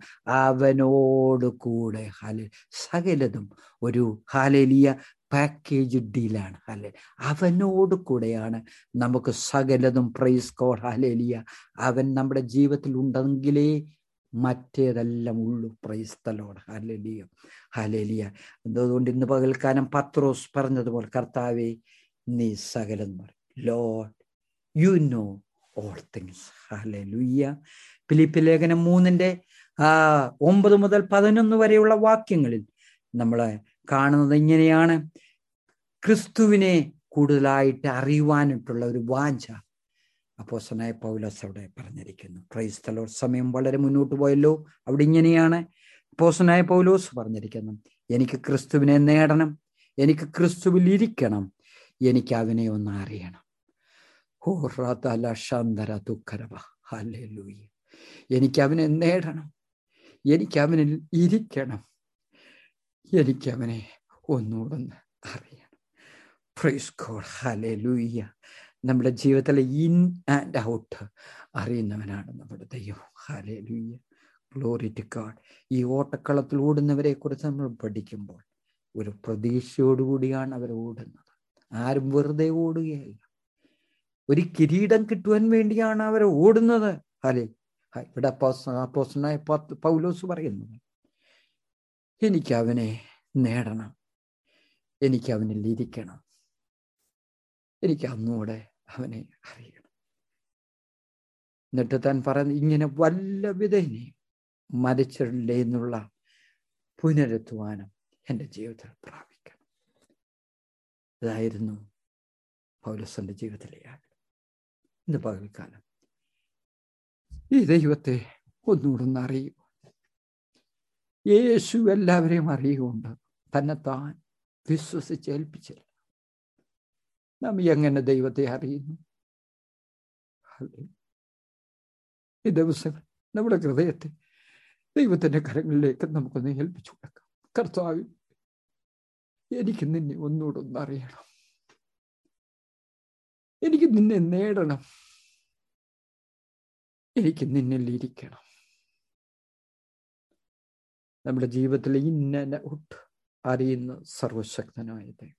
അവനോട് കൂടെ ഹാലെ സകലതും ഒരു ഹാലേലിയ പാക്കേജ് ഡീലാണ് അല്ലെ അവനോട് കൂടെയാണ് നമുക്ക് സകലതും പ്രൈസ് കോഡ് ഹാലേലിയ അവൻ നമ്മുടെ ജീവിതത്തിൽ ഉണ്ടെങ്കിലേ മറ്റേതെല്ലാം ഉള്ളു പ്രൈസ്തലോട് ഹാലേലിയ ഹാലേലിയ അതുകൊണ്ട് ഇന്ന് പകൽക്കാലം പത്രോസ് പറഞ്ഞതുപോലെ കർത്താവെ നീ സകലം Lord you know all things hallelujah Philip ലേഖനം മൂന്നിന്റെ ആ ഒമ്പത് മുതൽ പതിനൊന്ന് വരെയുള്ള വാക്യങ്ങളിൽ നമ്മൾ കാണുന്നത് ഇങ്ങനെയാണ് ക്രിസ്തുവിനെ കൂടുതലായിട്ട് അറിയുവാനായിട്ടുള്ള ഒരു വാഞ്ച അപ്പോസനായ പൗലോസ് അവിടെ പറഞ്ഞിരിക്കുന്നു ക്രൈസ്തലോ സമയം വളരെ മുന്നോട്ട് പോയല്ലോ അവിടെ ഇങ്ങനെയാണ് അപ്പോസനായ പൗലോസ് പറഞ്ഞിരിക്കുന്നു എനിക്ക് ക്രിസ്തുവിനെ നേടണം എനിക്ക് ക്രിസ്തുവിൽ ഇരിക്കണം എനിക്ക് അവനെ ഒന്ന് അറിയണം ഓ റാത്തല ശാന്തര ദുഃഖരവ ഹല്ലേ ലൂയ്യ എനിക്ക് അവനെ നേടണം എനിക്ക് അവനിൽ ഇരിക്കണം എനിക്ക് അവനെ ഒന്നുകൂടൊന്ന് അറിയണം പ്രൈസ് ഗോഡ് ഹലേ ലൂയ്യ നമ്മുടെ ജീവിതത്തിലെ ഇൻ ആൻഡ് ഔട്ട് അറിയുന്നവനാണ് നമ്മുടെ ദൈവം ഹലേ ലൂയ്യ ഗ്ലോറി ടു ഗാഡ് ഈ ഓട്ടക്കളത്തിൽ ഓടുന്നവരെ കുറിച്ച് നമ്മൾ പഠിക്കുമ്പോൾ ഒരു പ്രതീക്ഷയോടുകൂടിയാണ് അവർ ഓടുന്നത് ആരും വെറുതെ ഓടുകയല്ല ഒരു കിരീടം കിട്ടുവാൻ വേണ്ടിയാണ് അവർ ഓടുന്നത് അല്ലെ ഇവിടെ അപ്പോസനായ പൗലോസ് പറയുന്നത് എനിക്ക് അവനെ നേടണം എനിക്ക് അവനിൽ ഇരിക്കണം എനിക്ക് അന്നുകൂടെ അവനെ അറിയണം എന്നിട്ട് താൻ പറയുന്നത് ഇങ്ങനെ വല്ല വിധേനയും മരിച്ചില്ലേ എന്നുള്ള പുനരുത്വാനം എൻ്റെ ജീവിതത്തിൽ പ്രാപിക്കണം ഇതായിരുന്നു പൗലസന്റെ ജീവിതത്തിലെ ആഗ്രഹം ഇന്ന് പകൽക്കാലം ഈ ദൈവത്തെ ഒന്നുകൂടെ ഒന്ന് അറിയുക യേശു എല്ലാവരെയും അറിയുകൊണ്ട് തന്നെത്താൻ വിശ്വസിച്ചേൽപ്പിച്ചില്ല നാം എങ്ങനെ ദൈവത്തെ അറിയുന്നു ഈ ദിവസങ്ങൾ നമ്മുടെ ഹൃദയത്തെ ദൈവത്തിന്റെ കരങ്ങളിലേക്ക് നമുക്കൊന്ന് ഏൽപ്പിച്ചു കൊടുക്കാം കർത്താവ് എനിക്ക് നിന്നെ ഒന്നുകൂടെ ഒന്ന് അറിയണം എനിക്ക് നിന്നെ നേടണം എനിക്ക് നിന്നിൽ ഇരിക്കണം നമ്മുടെ ജീവിതത്തിലെ ഇന്ന ഒട്ട് അറിയുന്ന സർവശക്തനായ ദൈവം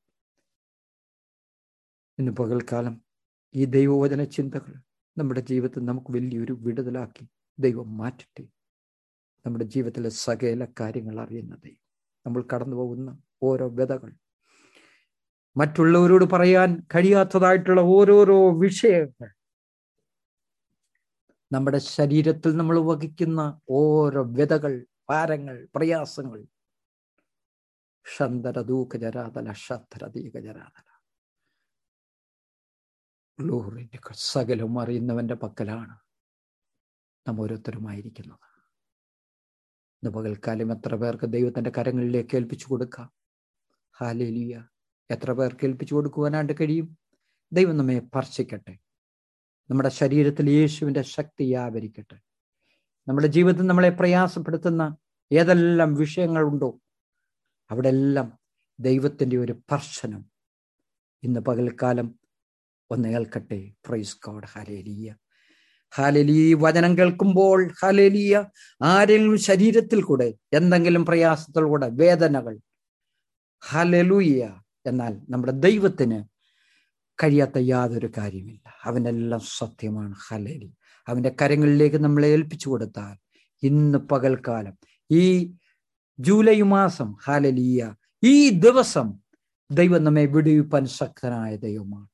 ഇന്ന് പകൽക്കാലം ഈ ദൈവവചന ചിന്തകൾ നമ്മുടെ ജീവിതത്തിൽ നമുക്ക് വലിയൊരു വിടുതലാക്കി ദൈവം മാറ്റട്ടെ നമ്മുടെ ജീവിതത്തിലെ സകല കാര്യങ്ങൾ അറിയുന്ന ദൈവം നമ്മൾ കടന്നു പോകുന്ന ഓരോ വ്യതകൾ മറ്റുള്ളവരോട് പറയാൻ കഴിയാത്തതായിട്ടുള്ള ഓരോരോ വിഷയങ്ങൾ നമ്മുടെ ശരീരത്തിൽ നമ്മൾ വഹിക്കുന്ന ഓരോ വ്യതകൾ ഭാരങ്ങൾ പ്രയാസങ്ങൾ ഷന്തരദൂകജരാതല ഷത്തരദീകജരാതല ഗ്ലോറിന്റെ സകലം അറിയുന്നവന്റെ പക്കലാണ് നാം ഓരോരുത്തരുമായിരിക്കുന്നത് ഇന്ന് പകൽക്കാലം എത്ര പേർക്ക് ദൈവത്തിന്റെ കരങ്ങളിലേക്ക് ഏൽപ്പിച്ചു കൊടുക്കാം ഹാലേലിയ എത്ര പേർക്ക് ഏൽപ്പിച്ചു കൊടുക്കുവാനായിട്ട് കഴിയും ദൈവം നമ്മെ സ്പർശിക്കട്ടെ നമ്മുടെ ശരീരത്തിൽ യേശുവിന്റെ ശക്തി വ്യാപരിക്കട്ടെ നമ്മുടെ ജീവിതത്തിൽ നമ്മളെ പ്രയാസപ്പെടുത്തുന്ന ഏതെല്ലാം വിഷയങ്ങളുണ്ടോ അവിടെ എല്ലാം ദൈവത്തിൻ്റെ ഒരു സ്പർശനം ഇന്ന് പകൽക്കാലം ഒന്ന് ഏൽക്കട്ടെ പ്രൈസ് ഗോഡ് ഹാലേലിയ ഹാലലി വചനം കേൾക്കുമ്പോൾ ഹാലേലിയ ആരെങ്കിലും ശരീരത്തിൽ കൂടെ എന്തെങ്കിലും പ്രയാസത്തിൽ കൂടെ വേദനകൾ ഹാലലൂയ എന്നാൽ നമ്മുടെ ദൈവത്തിന് കഴിയാത്ത യാതൊരു കാര്യമില്ല അവനെല്ലാം സത്യമാണ് ഹലേലി അവന്റെ കരങ്ങളിലേക്ക് നമ്മളെ ഏൽപ്പിച്ചു കൊടുത്താൽ ഇന്ന് പകൽക്കാലം ഈ ജൂലൈ മാസം ഹാലലിയ ഈ ദിവസം ദൈവം നമ്മെ വിടുവിപ്പാൻ ശക്തനായ ദൈവമാണ്